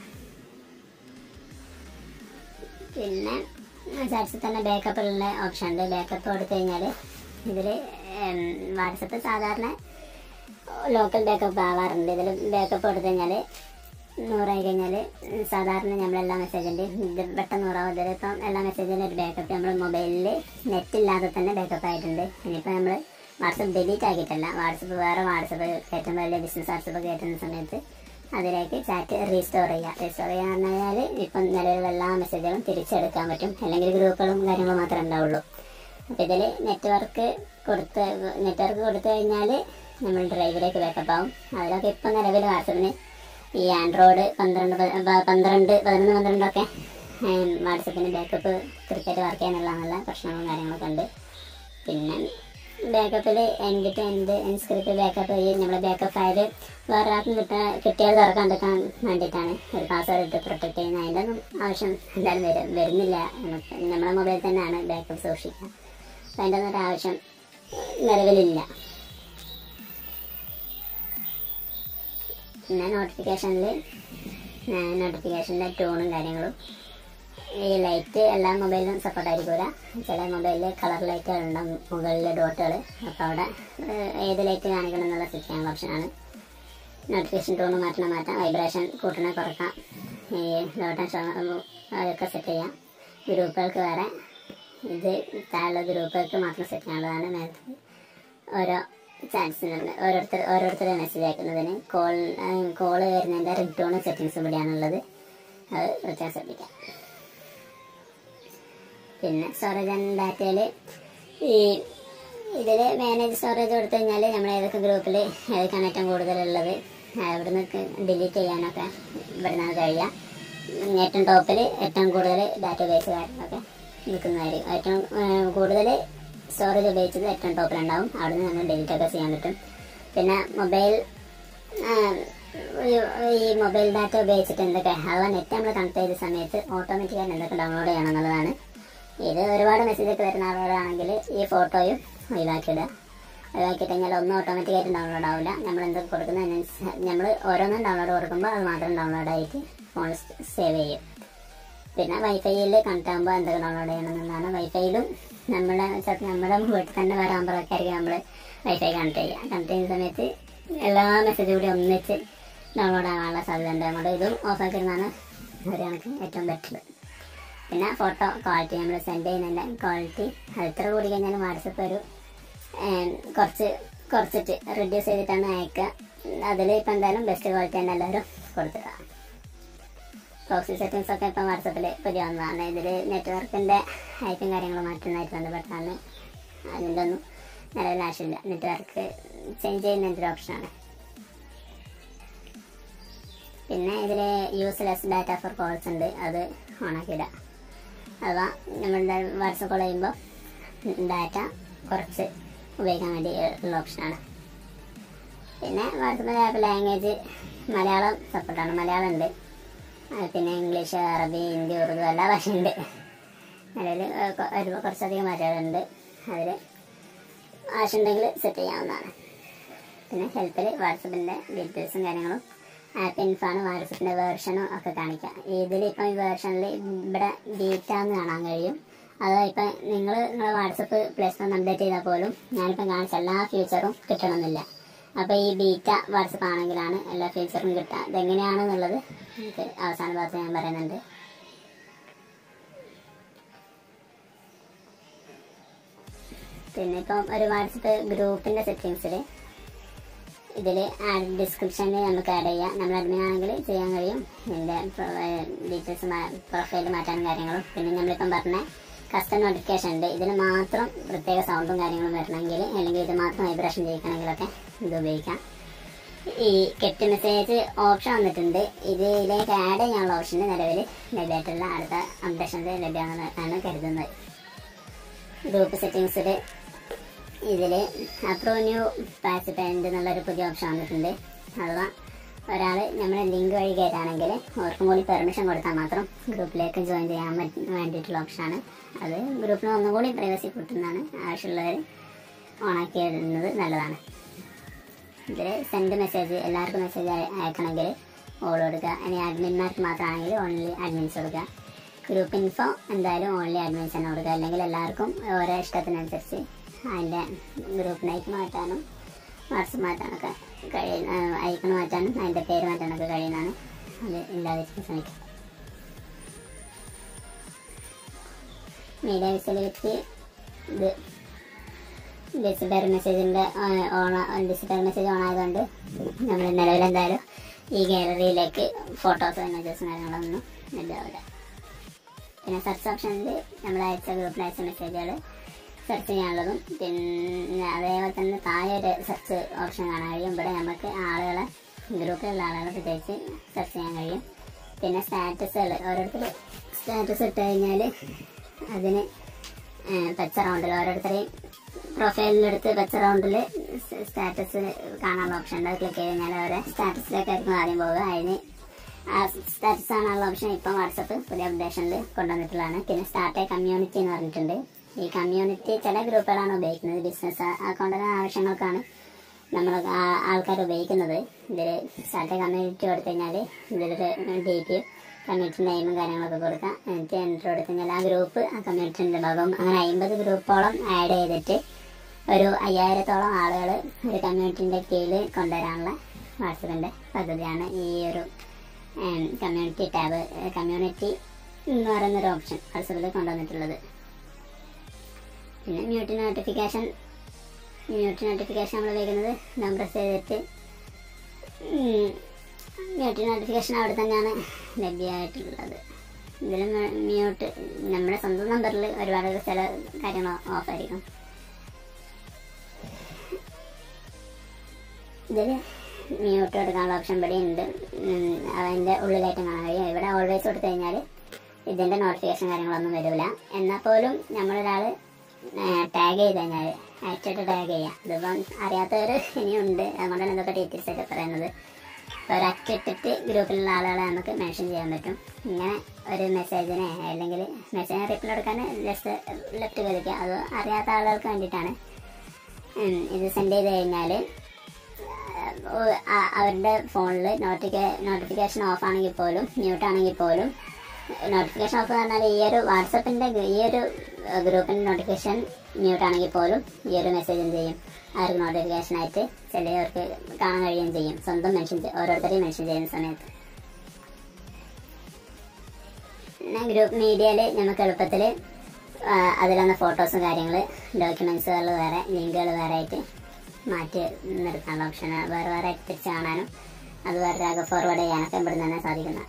പിന്നെ ചാറ്റ്സിൽ തന്നെ ബാക്കപ്പിലുള്ള ഓപ്ഷൻ ഉണ്ട് ബാക്കപ്പ് കൊടുത്തു കഴിഞ്ഞാൽ ഇതിൽ വാട്സപ്പ് സാധാരണ ലോക്കൽ ബാക്കപ്പ് ആവാറുണ്ട് ഇതിൽ ബാക്കപ്പ് കൊടുത്തു കഴിഞ്ഞാൽ നൂറായി കഴിഞ്ഞാൽ സാധാരണ നമ്മളെല്ലാ മെസ്സേജിൻ്റെയും ഇത് പെട്ടെന്ന് നൂറാവും ഇതിലിപ്പം എല്ലാ മെസ്സേജിൻ്റെ ഒരു ബാക്കപ്പ് നമ്മൾ മൊബൈലിൽ നെറ്റ് ഇല്ലാതെ തന്നെ ബാക്കപ്പ് ആയിട്ടുണ്ട് ഇനിയിപ്പോൾ നമ്മൾ വാട്സപ്പ് ഡിലീറ്റ് ആക്കിയിട്ടല്ല വാട്സപ്പ് വേറെ വാട്സപ്പ് കയറ്റുമ്പോൾ അല്ലെങ്കിൽ ബിസിനസ് വാട്സപ്പ് കയറ്റുന്ന സമയത്ത് അതിലേക്ക് ചാറ്റ് റീസ്റ്റോർ ചെയ്യുക റീസ്റ്റോർ ചെയ്യുക എന്ന് പറഞ്ഞാൽ ഇപ്പം നിലവിലുള്ള എല്ലാ മെസ്സേജുകളും തിരിച്ചെടുക്കാൻ പറ്റും അല്ലെങ്കിൽ ഗ്രൂപ്പുകളും കാര്യങ്ങളും മാത്രമേ ഉണ്ടാവുള്ളൂ അപ്പോൾ ഇതിൽ നെറ്റ്വർക്ക് കൊടുത്ത് നെറ്റ്വർക്ക് കൊടുത്തു കഴിഞ്ഞാൽ നമ്മൾ ഡ്രൈവിലേക്ക് ബാക്കപ്പ് ആവും അതിലൊക്കെ ഇപ്പം നിലവിൽ വാട്സപ്പിന് ഈ ആൻഡ്രോയിഡ് പന്ത്രണ്ട് പ- പ- പന്ത്രണ്ട് പതിനൊന്ന് പന്ത്രണ്ടൊക്കെ വാട്സപ്പിന് ബാക്കപ്പ് കൃത്യമായിട്ട് വർക്ക് ചെയ്യാനുള്ള നല്ല പ്രശ്നങ്ങളും കാര്യങ്ങളൊക്കെ ഉണ്ട് പിന്നെ ബാക്കപ്പിൽ end to end encrypt backup ഈ നമ്മുടെ ബാക്കപ്പ് ഫയൽ വേറെ ആർക്കും കിട്ടാൻ കിട്ടിയാൽ തുറക്കാണ്ടിരിക്കാൻ വേണ്ടിയിട്ടാണ് ഒരു പാസ്വേഡ് ഇട്ട് പ്രൊട്ടക്ട് ചെയ്യുന്നത് അതിൻ്റെ ഒന്നും ആവശ്യം എന്തായാലും വരും വരുന്നില്ല നമുക്ക് നമ്മുടെ മൊബൈലിൽ തന്നെയാണ് ബാക്കപ്പ് സൂക്ഷിക്കുക അപ്പം അതിൻ്റെ ഒന്നും ഒരു ആവശ്യം നിലവിലില്ല പിന്നെ നോട്ടിഫിക്കേഷനിൽ നോട്ടിഫിക്കേഷൻ്റെ ടൂണും കാര്യങ്ങളും ഈ ലൈറ്റ് എല്ലാ മൊബൈലിലും സപ്പോർട്ട് ആയിരിക്കില്ല ചില മൊബൈലിൽ കളർ ലൈറ്റുകൾ ഉണ്ടാവും മുകളിലെ ഡോട്ടുകൾ അപ്പോൾ അവിടെ ഏഹ്, ഏത് ലൈറ്റ് കാണിക്കണം എന്നുള്ള സെറ്റ് ചെയ്യാനുള്ള ഓപ്ഷനാണ് നോട്ടിഫിക്കേഷൻ ടൂണ് മാറ്റണം മാറ്റാം വൈബ്രേഷൻ കൂട്ടണ കുറക്കാം ഈ ലോട്ടൻ ഷോ അതൊക്കെ സെറ്റ് ചെയ്യാം ഗ്രൂപ്പുകൾക്ക് വേറെ ഇത് താഴെ ഗ്രൂപ്പുകൾക്ക് മാത്രം സെറ്റ് ചെയ്യാനുള്ളതാണ് നേരത്തെ ഓരോ ചാൻസിനുണ്ട് ഓരോരുത്തർ ഓരോരുത്തരെ മെസ്സേജ് അയക്കുന്നതിന് കോൾ കോള് വരുന്നതിൻ്റെ റിംഗ് ടോൺ സെറ്റിങ്സ് ഇവിടെയാണുള്ളത് അത് പ്രത്യേകം ശ്രദ്ധിക്കാം പിന്നെ സ്റ്റോറേജ് ആൻഡ് ഡാറ്റയിൽ ഈ ഇതിൽ മാനേജ് സ്റ്റോറേജ് കൊടുത്തു കഴിഞ്ഞാൽ നമ്മൾ ഏതൊക്കെ ഗ്രൂപ്പിൽ ഏതൊക്കെയാണ് ഏറ്റവും കൂടുതലുള്ളത് അവിടുന്ന് ഡിലീറ്റ് ചെയ്യാനൊക്കെ ഇവിടുന്ന് കഴിയാം ഏറ്റവും ടോപ്പിൽ ഏറ്റവും കൂടുതൽ ഡാറ്റ ബേസ് കാര്യങ്ങളൊക്കെ നിൽക്കുന്നതായിരിക്കും ഏറ്റവും കൂടുതൽ സ്റ്റോറേജ് ഉപയോഗിച്ചത് ഏറ്റവും ടോപ്പിലുണ്ടാവും അവിടുന്ന് നമ്മൾ ഡിലീറ്റ് ഒക്കെ ചെയ്യാൻ പറ്റും പിന്നെ മൊബൈൽ ഈ മൊബൈൽ ഡാറ്റ ഉപയോഗിച്ചിട്ട് എന്തൊക്കെ അഥവാ നെറ്റ് നമ്മൾ കണക്ട് ചെയ്ത സമയത്ത് ഓട്ടോമാറ്റിക്കായി എന്തൊക്കെ ഡൗൺലോഡ് ചെയ്യണം എന്നുള്ളതാണ് ഇത് ഒരുപാട് മെസ്സേജ് ഒക്കെ വരുന്ന ആളുകളാണെങ്കിൽ ഈ ഫോട്ടോയും ഒഴിവാക്കിയിടുക ഒഴിവാക്കി കഴിഞ്ഞാൽ ഒന്നും ഓട്ടോമാറ്റിക്കായിട്ട് ഡൗൺലോഡ് ആവില്ല നമ്മൾ എന്തൊക്കെ കൊടുക്കുന്നതിനനുസരിച്ച് നമ്മൾ ഓരോന്നും ഡൗൺലോഡ് കൊടുക്കുമ്പോൾ അത് മാത്രം ഡൗൺലോഡ് ആയിട്ട് ഫോണിൽ സേവ് ചെയ്യും പിന്നെ വൈഫൈയിൽ കണക്ട് ആകുമ്പോൾ എന്തൊക്കെ ഡൗൺലോഡ് ചെയ്യണം എന്നുള്ളതാണ് വൈഫൈയിലും നമ്മുടെ ചിലപ്പോൾ നമ്മുടെ വീട്ടിൽ തന്നെ വരാകുമ്പോഴൊക്കെ ആയിരിക്കും നമ്മൾ വൈഫൈ കണക്ട് ചെയ്യുക കണക്ട് ചെയ്യുന്ന സമയത്ത് എല്ലാ മെസ്സേജും കൂടി ഒന്നിച്ച് ഡൗൺലോഡ് ആകാനുള്ള സാധ്യത ഉണ്ട് അതുകൊണ്ട് ഇതും ഓഫാക്കിയിരുന്നാണ് ഒരു കണക്ക് ഏറ്റവും ബെറ്റർ പിന്നെ ഫോട്ടോ ക്വാളിറ്റി നമ്മൾ സെൻഡ് ചെയ്യുന്നതിൻ്റെ ക്വാളിറ്റി അത് എത്ര കൂടി കഴിഞ്ഞാലും വാട്സപ്പ് ഒരു ഏം, കുറച്ച് കുറച്ചിട്ട് റിഡ്യൂസ് ചെയ്തിട്ടാണ് അയക്കുക അതിൽ ഇപ്പം എന്തായാലും ബെസ്റ്റ് ക്വാളിറ്റി തന്നെ എല്ലാവരും കൊടുത്തിടുക പ്രോക്സി സെറ്റിങ്സ് ഒക്കെ ഇപ്പം വാട്സപ്പിൽ പുതിയ വന്നതാണ് ഇതിൽ നെറ്റ്വർക്കിൻ്റെ ഐപ്പും കാര്യങ്ങളും മാറ്റുന്നതായിട്ട് ബന്ധപ്പെട്ടാണ് അതിൻ്റെ ഒന്നും നിലവിൽ ആവശ്യമില്ല നെറ്റ്വർക്ക് ചേഞ്ച് ചെയ്യുന്നതിൻ്റെ ഒരു ഓപ്ഷനാണ് പിന്നെ ഇതിൽ യൂസ്ലെസ് ഡാറ്റ ഫോർ കോൾസ് ഉണ്ട് അത് ഓണാക്കിയിടുക അഥവാ നമ്മളുടെ വാട്സപ്പ് കോൾ ചെയ്യുമ്പോൾ ഡാറ്റ കുറച്ച് ഉപയോഗിക്കാൻ വേണ്ടി ഉള്ള ഓപ്ഷനാണ് പിന്നെ വാട്സപ്പ് ആപ്പ് ലാംഗ്വേജ് മലയാളം സപ്പോർട്ടാണ് മലയാളം ഉണ്ട് ആ, പിന്നെ ഇംഗ്ലീഷ് അറബി ഹിന്ദി ഉറുദു എല്ലാ ഭാഷയുണ്ട് നിലവിൽ ഒരു കുറച്ചധികം ഭാഷകളുണ്ട് അതിൽ ആവശ്യമുണ്ടെങ്കിൽ സെറ്റ് ചെയ്യാവുന്നതാണ് പിന്നെ ഹെൽപ്പിൽ വാട്സപ്പിൻ്റെ ഡീറ്റെയിൽസും കാര്യങ്ങളും ആപ്പ് ഇൻഫാണ് വാട്സപ്പിൻ്റെ വേർഷനും ഒക്കെ കാണിക്കാം ഇതിൽ ഇപ്പം ഈ വേർഷനിൽ ഇവിടെ ബീറ്റ എന്ന് കാണാൻ കഴിയും അത് ഇപ്പം നിങ്ങൾ നിങ്ങളെ വാട്സപ്പ് പ്ലേ സ്റ്റോർ അപ്ഡേറ്റ് ചെയ്താൽ പോലും ഞാനിപ്പം കാണിച്ച എല്ലാ ഫീച്ചറും കിട്ടണമെന്നില്ല അപ്പോൾ ഈ ബീറ്റ വാട്സപ്പ് ആണെങ്കിലാണ് എല്ലാ ഫീച്ചറും കിട്ടുക ഇതെങ്ങനെയാണെന്നുള്ളത് നമുക്ക് അവസാന ഭാഗത്ത് ഞാൻ പറയുന്നുണ്ട് പിന്നെ ഇപ്പം ഒരു വാട്സപ്പ് ഗ്രൂപ്പിൻ്റെ സെറ്റിങ്സിൽ ഇതിൽ ആഡ് ഡിസ്ക്രിപ്ഷനിൽ നമുക്ക് ആഡ് ചെയ്യാം നമ്മൾ അഡ്മിൻ ആണെങ്കിൽ ചെയ്യാൻ കഴിയും ഇതിൻ്റെ ഡീറ്റെയിൽസ് പ്രൊഫൈൽ മാറ്റാനും കാര്യങ്ങളും പിന്നെ നമ്മളിപ്പം പറഞ്ഞ കസ്റ്റം നോട്ടിഫിക്കേഷൻ ഉണ്ട് ഇതിന് മാത്രം പ്രത്യേക സൗണ്ടും കാര്യങ്ങളും വരണമെങ്കിൽ അല്ലെങ്കിൽ ഇത് മാത്രം വൈബ്രേഷൻ ചെയ്യിക്കണമെങ്കിലൊക്കെ ഇത് ഉപയോഗിക്കാം ഈ കെട്ട് മെസ്സേജ് ഓപ്ഷൻ വന്നിട്ടുണ്ട് ഇതിലേക്ക് ആഡ് ചെയ്യാനുള്ള ഓപ്ഷൻ നിലവിൽ ലഭ്യമായിട്ടുള്ള അടുത്ത അപ്ഡേഷനിൽ ലഭ്യമാണെന്നാണ് കരുതുന്നത് ഗ്രൂപ്പ് സെറ്റിങ്സിൽ ഇതിൽ അപ്രൂവ് ന്യൂ പാർട്ടിസിപ്പൻ്റ് എന്നുള്ളൊരു പുതിയ ഓപ്ഷൻ വന്നിട്ടുണ്ട് അഥവാ ഒരാൾ നമ്മുടെ ലിങ്ക് വഴി കയറുകയാണെങ്കിൽ അവർക്കും കൂടി പെർമിഷൻ കൊടുത്താൽ മാത്രം ഗ്രൂപ്പിലേക്ക് ജോയിൻ ചെയ്യാൻ പറ്റ വേണ്ടിയിട്ടുള്ള ഓപ്ഷനാണ് അത് ഗ്രൂപ്പിന് ഒന്നും കൂടി പ്രൈവസി കിട്ടുന്നതാണ് ആവശ്യമുള്ളവർ ഓണാക്കി ഇടുന്നത് നല്ലതാണ് ഇതിൽ സെൻഡ് മെസ്സേജ് എല്ലാവർക്കും മെസ്സേജ് അയക്കണമെങ്കിൽ ഓൾ കൊടുക്കുക ഇനി അഡ്മിന്മാർക്ക് മാത്രമാണെങ്കിൽ ഓൺലി അഡ്മിൻസ് കൊടുക്കുക ഗ്രൂപ്പ് ഇൻഫോ എന്തായാലും ഓൺലി അഡ്മിൻസ് തന്നെ കൊടുക്കുക അല്ലെങ്കിൽ എല്ലാവർക്കും ഓരോ ഇഷ്ടത്തിനനുസരിച്ച് അതിൻ്റെ ഗ്രൂപ്പിലേക്ക് മാറ്റാനും വാട്സപ്പ് മാറ്റാനൊക്കെ കഴിയുന്ന ഐക്കൺ മാറ്റാനും അതിൻ്റെ പേര് മാറ്റാനൊക്കെ കഴിയുന്നതാണ് അത് ഇല്ലാതിരിക്കാൻ ശ്രമിക്കുക മീഡിയ വിസിലിറ്റി ഇത് ഡിസിപ്പയർ മെസ്സേജിൻ്റെ ഓൺ ഡിസിപ്പയർ മെസ്സേജ് ഓൺ ആയതുകൊണ്ട് നമ്മൾ നിലവിൽ എന്തായാലും ഈ ഗാലറിയിലേക്ക് ഫോട്ടോസ് ഇമേജസും കാര്യങ്ങളൊന്നും ഉണ്ടാവില്ല പിന്നെ സെർച്ച് ഓപ്ഷനിൽ നമ്മൾ അയച്ച ഗ്രൂപ്പിൽ അയച്ച മെസ്സേജുകൾ സെർച്ച് ചെയ്യാനുള്ളതും പിന്നെ അതേപോലെ തന്നെ താഴെ ഒരു സെർച്ച് ഓപ്ഷൻ കാണാൻ കഴിയും ഇവിടെ നമുക്ക് ആളുകളെ ഗ്രൂപ്പിലുള്ള ആളുകളെ പ്രത്യേകിച്ച് സെർച്ച് ചെയ്യാൻ കഴിയും പിന്നെ സ്റ്റാറ്റസുകൾ ഓരോരുത്തർ സ്റ്റാറ്റസ് ഇട്ട് കഴിഞ്ഞാൽ അതിന് പച്ച റൗണ്ടിൽ ഓരോരുത്തരെയും പ്രൊഫൈലിലെടുത്ത് പച്ച റൗണ്ടിൽ സ്റ്റാറ്റസ് കാണാനുള്ള ഓപ്ഷൻ ഉണ്ട് അത് ക്ലിക്ക് ചെയ്ത് കഴിഞ്ഞാൽ അവരെ സ്റ്റാറ്റസിലേക്കായിരിക്കും ആദ്യം പോവുക അതിന് ആ സ്റ്റാറ്റസ് കാണാനുള്ള ഓപ്ഷൻ ഇപ്പം വാട്സപ്പ് പുതിയ അപ്ഡേഷനിൽ കൊണ്ടുവന്നിട്ടുള്ളതാണ് പിന്നെ സ്റ്റാർട്ട് കമ്മ്യൂണിറ്റി എന്ന് പറഞ്ഞിട്ടുണ്ട് ഈ കമ്മ്യൂണിറ്റി ചില ഗ്രൂപ്പുകളാണ് ഉപയോഗിക്കുന്നത് ബിസിനസ് അക്കൗണ്ടിന് ആവശ്യങ്ങൾക്കാണ് നമ്മൾ ആൾക്കാർ ഉപയോഗിക്കുന്നത് ഇതിൽ സ്റ്റാർട്ട് കമ്മ്യൂണിറ്റി കൊടുത്തു കഴിഞ്ഞാൽ ഇതിലൊരു ഡി പി കമ്മ്യൂണിറ്റി നെയിമും കാര്യങ്ങളൊക്കെ കൊടുക്കാം എന്നിട്ട് എൻട്രി കൊടുത്തു കഴിഞ്ഞാൽ ആ ഗ്രൂപ്പ് ആ കമ്മ്യൂണിറ്റിൻ്റെ ഭാഗം അങ്ങനെ അമ്പത് ഗ്രൂപ്പോളം ആഡ് ചെയ്തിട്ട് ഒരു അയ്യായിരത്തോളം ആളുകൾ ഒരു കമ്മ്യൂണിറ്റിൻ്റെ കീഴിൽ കൊണ്ടുവരാനുള്ള വാട്സപ്പിൻ്റെ പദ്ധതിയാണ് ഈ ഒരു കമ്മ്യൂണിറ്റി ടാബ് കമ്മ്യൂണിറ്റി എന്ന് പറയുന്നൊരു ഓപ്ഷൻ വാട്സപ്പിൽ കൊണ്ടുവന്നിട്ടുള്ളത് പിന്നെ മ്യൂട്ട് നോട്ടിഫിക്കേഷൻ മ്യൂട്ട് നോട്ടിഫിക്കേഷൻ നമ്മൾ ഉപയോഗിക്കുന്നത് നമ്പർ ചെയ്തിട്ട് മ്യൂട്ട് നോട്ടിഫിക്കേഷൻ അവിടെ തന്നെയാണ് ലഭ്യമായിട്ടുള്ളത് ഇതിൽ മ്യൂട്ട് നമ്മുടെ സ്വന്തം നമ്പറിൽ ഒരുപാട് ചില കാര്യങ്ങൾ ഓഫായിരിക്കും ഇതിൽ മ്യൂട്ട് എടുക്കാനുള്ള ഓപ്ഷൻ ഇവിടെ ഉണ്ട് അതിൻ്റെ ഉള്ളിലായിട്ട് കാണാൻ കഴിയും ഇവിടെ ഓൾവേസ് കൊടുത്തു കഴിഞ്ഞാൽ ഇതിൻ്റെ നോട്ടിഫിക്കേഷൻ കാര്യങ്ങളൊന്നും വരില്ല എന്നാൽ പോലും നമ്മളൊരാൾ ടാഗ് ചെയ്ത് കഴിഞ്ഞാൽ ആക്റ്റായിട്ട് ടാഗ് ചെയ്യാം ഇതിപ്പം അറിയാത്തവർ ഇനിയുണ്ട് അതുകൊണ്ടാണ് ഇതൊക്കെ ഡീറ്റെയിൽസ് ആയിട്ട് പറയുന്നത് ഒരു ആക്ട് ഇട്ടിട്ട് ഗ്രൂപ്പിലുള്ള ആളുകളെ നമുക്ക് മെൻഷൻ ചെയ്യാൻ പറ്റും ഇങ്ങനെ ഒരു മെസ്സേജിനെ അല്ലെങ്കിൽ മെസ്സേജ് റിപ്ലൈ എടുക്കാൻ ജസ്റ്റ് ലെഫ്റ്റ് കളിക്കുക അത് അറിയാത്ത ആളുകൾക്ക് വേണ്ടിയിട്ടാണ് ഇത് സെൻഡ് ചെയ്ത് കഴിഞ്ഞാൽ അവരുടെ ഫോണിൽ നോട്ടിഫിക്കേ നോട്ടിഫിക്കേഷൻ ഓഫ് ആണെങ്കിൽ പോലും മ്യൂട്ട് ആണെങ്കിൽ പോലും നോട്ടിഫിക്കേഷൻ ഓഫ് പറഞ്ഞാൽ ഈ ഒരു വാട്സപ്പിൻ്റെ ഈ ഒരു ഗ്രൂപ്പിൻ്റെ നോട്ടിഫിക്കേഷൻ മ്യൂട്ട് ആണെങ്കിൽ പോലും ഈ ഒരു മെസ്സേജ് എന്ത് ചെയ്യും അവർക്ക് നോട്ടിഫിക്കേഷൻ ആയിട്ട് ചിലവർക്ക് കാണാൻ കഴിയുകയും ചെയ്യും സ്വന്തം മെൻഷൻ ഓരോരുത്തരെയും മെൻഷൻ ചെയ്യുന്ന സമയത്ത് പിന്നെ ഗ്രൂപ്പ് മീഡിയയിൽ നമുക്ക് എളുപ്പത്തിൽ അതിലൊന്ന് ഫോട്ടോസും കാര്യങ്ങൾ ഡോക്യുമെൻസുകൾ വേറെ ലിങ്കുകൾ വേറെ ആയിട്ട് മാറ്റി നിർത്താനുള്ള ഓപ്ഷൻ വേറെ വേറെ ആയിട്ട് തിരിച്ച് കാണാനും അത് വേറെ ഫോർവേഡ് ചെയ്യാനൊക്കെ ഇവിടെ തന്നെ സാധിക്കുന്നതാണ്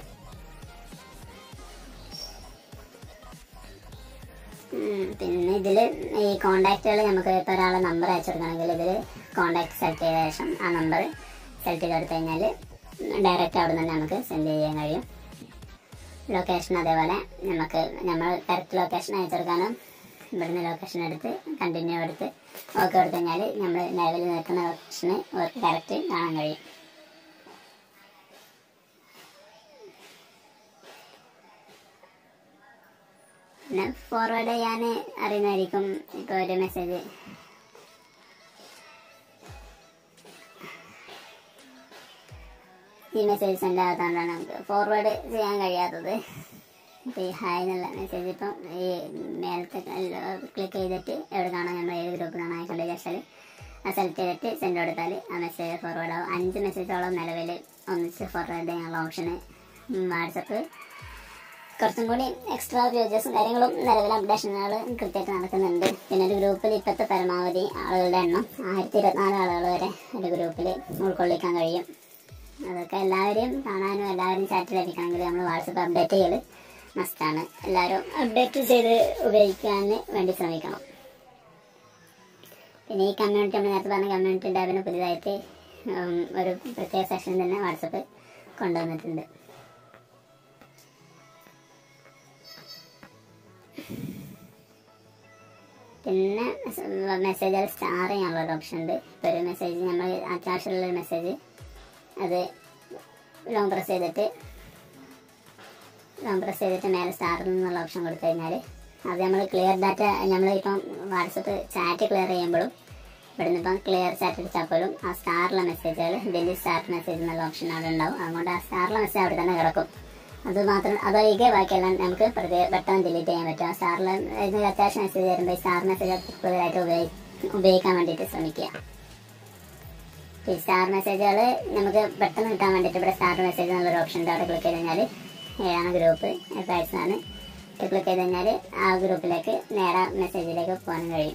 പിന്നെ ഇതിൽ ഈ കോണ്ടാക്റ്റുകൾ നമുക്ക് ഇപ്പോൾ ഒരാളെ നമ്പർ അയച്ചു കൊടുക്കണമെങ്കിൽ ഇതിൽ കോണ്ടാക്ട് സെലക്ട് ചെയ്ത ശേഷം ആ നമ്പർ സെലക്ട് ചെയ്ത് കൊടുത്തു കഴിഞ്ഞാൽ ഡയറക്റ്റ് അവിടെ നിന്ന് നമുക്ക് സെൻഡ് ചെയ്യാൻ കഴിയും ലൊക്കേഷൻ അതേപോലെ നമുക്ക് നമ്മൾ കറക്റ്റ് ലൊക്കേഷൻ അയച്ചു കൊടുക്കാനും ഇവിടുന്ന് ലൊക്കേഷൻ എടുത്ത് കണ്ടിന്യൂ എടുത്ത് ഓക്കെ കൊടുത്തു കഴിഞ്ഞാൽ നമ്മൾ നിലവിൽ നിൽക്കുന്ന ലൊക്കേഷന് അവർക്ക് കറക്റ്റ് കാണാൻ കഴിയും പിന്നെ ഫോർവേഡ് ചെയ്യാൻ അറിയുന്നതായിരിക്കും ഇപ്പോൾ ഒരു മെസ്സേജ് ഈ മെസ്സേജ് സെൻഡ് ആകാത്തതുകൊണ്ടാണ് നമുക്ക് ഫോർവേഡ് ചെയ്യാൻ കഴിയാത്തത് ഇപ്പോൾ ഈ ഹായ് എന്നുള്ള മെസ്സേജ് ഇപ്പം ഈ മേലത്തെ ക്ലിക്ക് ചെയ്തിട്ട് എവിടെ കാണാൻ നമ്മൾ ഏത് ഗ്രൂപ്പ് കാണാൻ ആയിക്കൊണ്ട് വിചാരിച്ചാൽ ആ സെലക്ട് ചെയ്തിട്ട് സെൻഡ് കൊടുത്താൽ ആ മെസ്സേജ് ഫോർവേഡ് ആവും അഞ്ച് മെസ്സേജോളം നിലവിൽ ഒന്നിച്ച് ഫോർവേഡ് ചെയ്യാനുള്ള ഓപ്ഷന് വാട്സപ്പ് കുറച്ചും കൂടി എക്സ്ട്രാ ഫീച്ചേഴ്സും കാര്യങ്ങളും നിലവിൽ അപ്ഡേഷനുകൾ കൃത്യമായിട്ട് നടക്കുന്നുണ്ട് പിന്നെ ഒരു ഗ്രൂപ്പിൽ ഇപ്പോഴത്തെ പരമാവധി ആളുകളുടെ എണ്ണം ആയിരത്തി ഇരുപത്തിനാല് ആളുകൾ വരെ ഒരു ഗ്രൂപ്പിൽ ഉൾക്കൊള്ളിക്കാൻ കഴിയും അതൊക്കെ എല്ലാവരെയും കാണാനും എല്ലാവരും ചാറ്റ് ലഭിക്കണമെങ്കിൽ നമ്മൾ വാട്സപ്പ് അപ്ഡേറ്റ് ചെയ്യൽ മസ്റ്റാണ് എല്ലാവരും അപ്ഡേറ്റ് ചെയ്ത് ഉപയോഗിക്കാൻ വേണ്ടി ശ്രമിക്കണം പിന്നെ ഈ കമ്മ്യൂണിറ്റി നമ്മൾ നേരത്തെ പറഞ്ഞ കമ്മ്യൂണിറ്റി ടാബിന് പുതിയതായിട്ട് ഉം, ഒരു പ്രത്യേക സെഷൻ തന്നെ വാട്സപ്പ് കൊണ്ടുവന്നിട്ടുണ്ട് പിന്നെ മെസ്സേജുകൾ സ്റ്റാർ ചെയ്യാനുള്ള ഒരു ഓപ്ഷൻ ഉണ്ട് ഇപ്പോൾ ഒരു മെസ്സേജ് നമ്മൾ അത്യാവശ്യമുള്ള ഒരു മെസ്സേജ് അത് ലോങ് പ്രസ് ചെയ്തിട്ട് ലോങ് പ്രസ് ചെയ്തിട്ട് മേലെ സ്റ്റാറിൽ നിന്നുള്ള ഓപ്ഷൻ കൊടുത്തു കഴിഞ്ഞാൽ അത് നമ്മൾ ക്ലിയർ ഡാറ്റ നമ്മൾ ഇപ്പം വാട്സപ്പ് ചാറ്റ് ക്ലിയർ ചെയ്യുമ്പോഴും ഇവിടുന്ന് ഇപ്പം ക്ലിയർ ചാറ്റ് അടിച്ചാൽ പോലും ആ സ്റ്റാറിലെ മെസ്സേജുകൾ ഡെലി സ്റ്റാർ മെസ്സേജ് എന്നുള്ള ഓപ്ഷൻ അവിടെ ഉണ്ടാവും അതുകൊണ്ട് ആ സ്റ്റാറിലെ മെസ്സേജ് അവിടെ തന്നെ കിടക്കും അത് മാത്രം അതൊഴികെ ബാക്കിയെല്ലാം നമുക്ക് പ്രത്യേക പെട്ടെന്ന് ഡിലീറ്റ് ചെയ്യാൻ പറ്റും ആ സ്റ്റാറിൽ ഇതിന് അത്യാവശ്യം മെസ്സേജ് വരുമ്പോൾ ഈ സ്റ്റാർ മെസ്സേജ് കൂടുതലായിട്ട് ഉപയോഗി ഉപയോഗിക്കാൻ വേണ്ടിയിട്ട് ശ്രമിക്കുക ഈ സ്റ്റാർ മെസ്സേജുകൾ നമുക്ക് പെട്ടെന്ന് കിട്ടാൻ വേണ്ടിയിട്ട് ഇവിടെ സ്റ്റാർ മെസ്സേജ് എന്നുള്ളൊരു ഓപ്ഷൻ ഉണ്ട് അവിടെ ക്ലിക്ക് ചെയ്ത് കഴിഞ്ഞാൽ ഏതാണ് ഗ്രൂപ്പ് ആണ് ക്ലിക്ക് ചെയ്ത് കഴിഞ്ഞാൽ ആ ഗ്രൂപ്പിലേക്ക് നേരെ മെസ്സേജിലേക്ക് പോകാനും കഴിയും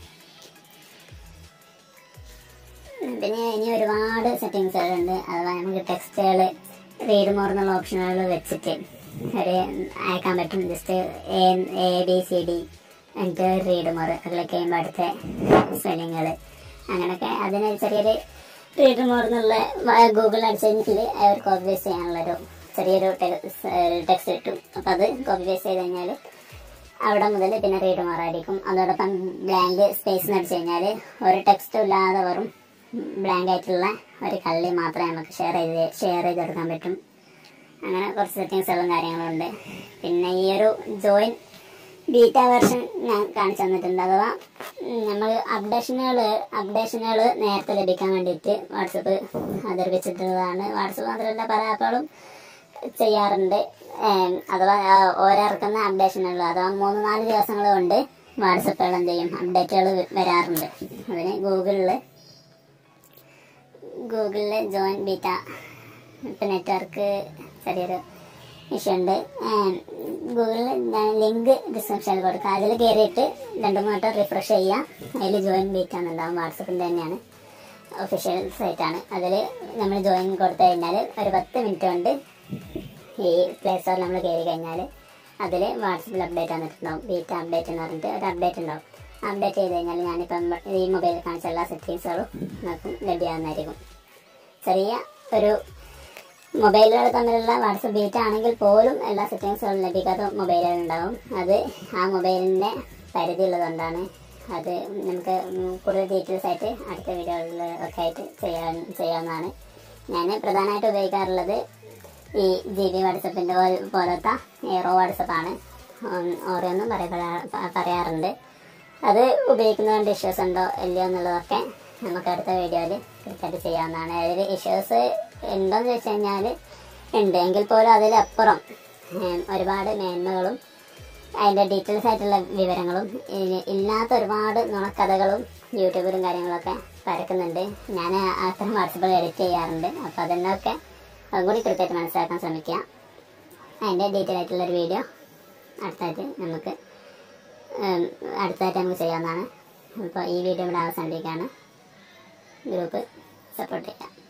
പിന്നെ ഇനി ഒരുപാട് സെറ്റിങ്സുകളുണ്ട് അഥവാ നമുക്ക് ടെക്സ്റ്റുകൾ റീഡ് മോർ എന്നുള്ള ഓപ്ഷനുകൾ വെച്ചിട്ട് ഒരു അയക്കാൻ പറ്റും just A A B C D എന്നിട്ട് റീഡ് മോർ ക്ലിക്ക് ചെയ്യുമ്പോൾ അടുത്ത സ്പെല്ലിങ്ങൾ അങ്ങനെയൊക്കെ അതിന് ചെറിയൊരു റീഡ് മോർ എന്നുള്ള ഗൂഗിൾ അടിച്ചു കഴിഞ്ഞിട്ട് അവർ കോപ്പി പേസ്റ്റ് ചെയ്യാനുള്ളൊരു ചെറിയൊരു ടെക്സ്റ്റ് കിട്ടും അപ്പോൾ അത് കോപ്പി പേസ്റ്റ് ചെയ്ത് കഴിഞ്ഞാൽ അവിടെ മുതൽ പിന്നെ റീഡ് മാറായിരിക്കും അതോടൊപ്പം ബ്ലാങ്ക് സ്പേസ് അടിച്ചു കഴിഞ്ഞാൽ ഒരു ടെക്സ്റ്റും ഇല്ലാതെ വെറും ബ്ലാങ്ക് ആയിട്ടുള്ള ഒരു കള്ളി മാത്രമേ നമുക്ക് ഷെയർ ചെയ്ത് ഷെയർ ചെയ്തെടുക്കാൻ പറ്റും അങ്ങനെ കുറച്ച് സെറ്റിങ്സുകളും കാര്യങ്ങളും ഉണ്ട് പിന്നെ ഈ ഒരു ജോയിൻ ബീറ്റ വെർഷൻ ഞാൻ കാണിച്ചു തന്നിട്ടുണ്ട് അഥവാ നമ്മൾ അപ്ഡേഷനുകൾ അപ്ഡേഷനുകൾ നേരത്തെ ലഭിക്കാൻ വേണ്ടിയിട്ട് വാട്സപ്പ് അവതരിപ്പിച്ചിട്ടുള്ളതാണ് വാട്സപ്പ് മാത്രമല്ല പല ആപ്പുകളും ചെയ്യാറുണ്ട് ഏം, അഥവാ ആ, ഓരോ ഇറക്കുന്ന അപ്ഡേഷനുകൾ അഥവാ മൂന്ന് നാല് ദിവസങ്ങൾ കൊണ്ട് വാട്സപ്പുകൾ എന്ത് ചെയ്യും അപ്ഡേറ്റുകൾ വരാറുണ്ട് അതിന് ഗൂഗിളിൽ ഗൂഗിളിൽ ജോയിൻ ബീറ്റ ഇപ്പം നെറ്റ്വർക്ക് ചെറിയൊരു ഇഷ്യൂ ഉണ്ട് ഗൂഗിളിൽ ഞാൻ ലിങ്ക് ഡിസ്ക്രിപ്ഷനിൽ കൊടുക്കാം അതിൽ കയറിയിട്ട് രണ്ട് മൂന്ന് വട്ടം റിഫ്രഷ് ചെയ്യാം അതിൽ ജോയിൻ ബീറ്റ് എന്നുണ്ടാവും വാട്സപ്പിൻ്റെ തന്നെയാണ് ഒഫീഷ്യൽ സൈറ്റാണ് അതിൽ നമ്മൾ ജോയിൻ കൊടുത്തു കഴിഞ്ഞാൽ ഒരു പത്ത് മിനിറ്റ് കൊണ്ട് ഈ പ്ലേ സ്റ്റോറിൽ നമ്മൾ കയറി കഴിഞ്ഞാൽ അതിൽ വാട്സപ്പിൽ അപ്ഡേറ്റ് വന്നിട്ടുണ്ടാവും ബീറ്റ് അപ്ഡേറ്റ് എന്ന് പറഞ്ഞിട്ട് ഒരു അപ്ഡേറ്റ് ഉണ്ടാവും അപ്ഡേറ്റ് ചെയ്ത് കഴിഞ്ഞാൽ ഞാനിപ്പം ഈ മൊബൈലിൽ കാണിച്ച എല്ലാ സെറ്റിങ്സുകളും നമുക്കും ലഭ്യമാകുന്നതായിരിക്കും ചെറിയ ഒരു മൊബൈലുകൾ തമ്മിലുള്ള വാട്സപ്പ് ബീറ്റ് ആണെങ്കിൽ പോലും എല്ലാ സെറ്റിങ്സുകളും ലഭിക്കാത്ത മൊബൈലുകൾ ഉണ്ടാവും അത് ആ മൊബൈലിൻ്റെ പരിധി ഉള്ളതുകൊണ്ടാണ് അത് നമുക്ക് കൂടുതൽ ഡീറ്റെയിൽസ് ആയിട്ട് അടുത്ത വീഡിയോകളിൽ ഒക്കെ ആയിട്ട് ചെയ്യാൻ ചെയ്യാവുന്നതാണ് ഞാൻ പ്രധാനമായിട്ട് ഉപയോഗിക്കാറുള്ളത് ഈ ജി ബി വാട്സപ്പിൻ്റെ പോലത്തെ എയറോ വാട്സപ്പാണ് ഓരോന്നും പറയപ്പെടാ പറയാറുണ്ട് അത് ഉപയോഗിക്കുന്നതുകൊണ്ട് ഇഷ്യൂസ് ഉണ്ടോ ഇല്ലയോ എന്നുള്ളതൊക്കെ നമുക്ക് അടുത്ത വീഡിയോയിൽ കൃത്യമായിട്ട് ചെയ്യാവുന്നതാണ് അതിൽ ഇഷ്യൂസ് ഉണ്ടോയെന്ന് ചോദിച്ചു കഴിഞ്ഞാൽ ഉണ്ട് എങ്കിൽ പോലും അതിലപ്പുറം ഏം, ഒരുപാട് മേന്മകളും അതിൻ്റെ ഡീറ്റെയിൽസ് ആയിട്ടുള്ള വിവരങ്ങളും ഇ- ഇല്ലാത്ത ഒരുപാട് നുണക്കഥകളും യൂട്യൂബിലും കാര്യങ്ങളൊക്കെ പരക്കുന്നുണ്ട് ഞാൻ അത്തരം വാട്സപ്പിൽ എഡിറ്റ് ചെയ്യാറുണ്ട് അപ്പോൾ അതിനൊക്കെ അതും കൂടി കൃത്യമായിട്ട് മനസ്സിലാക്കാൻ ശ്രമിക്കുക അതിൻ്റെ ഡീറ്റെയിൽ ആയിട്ടുള്ളൊരു വീഡിയോ അടുത്തായിട്ട് നമുക്ക് ഉം, അടുത്തായിട്ട് നമുക്ക് ചെയ്യാവുന്നതാണ് അപ്പോൾ ഈ വീഡിയോ ഇവിടെ അവസാനിപ്പിക്കുകയാണ് ഗ്രൂപ്പ് സപ്പോർട്ട് ചെയ്യാം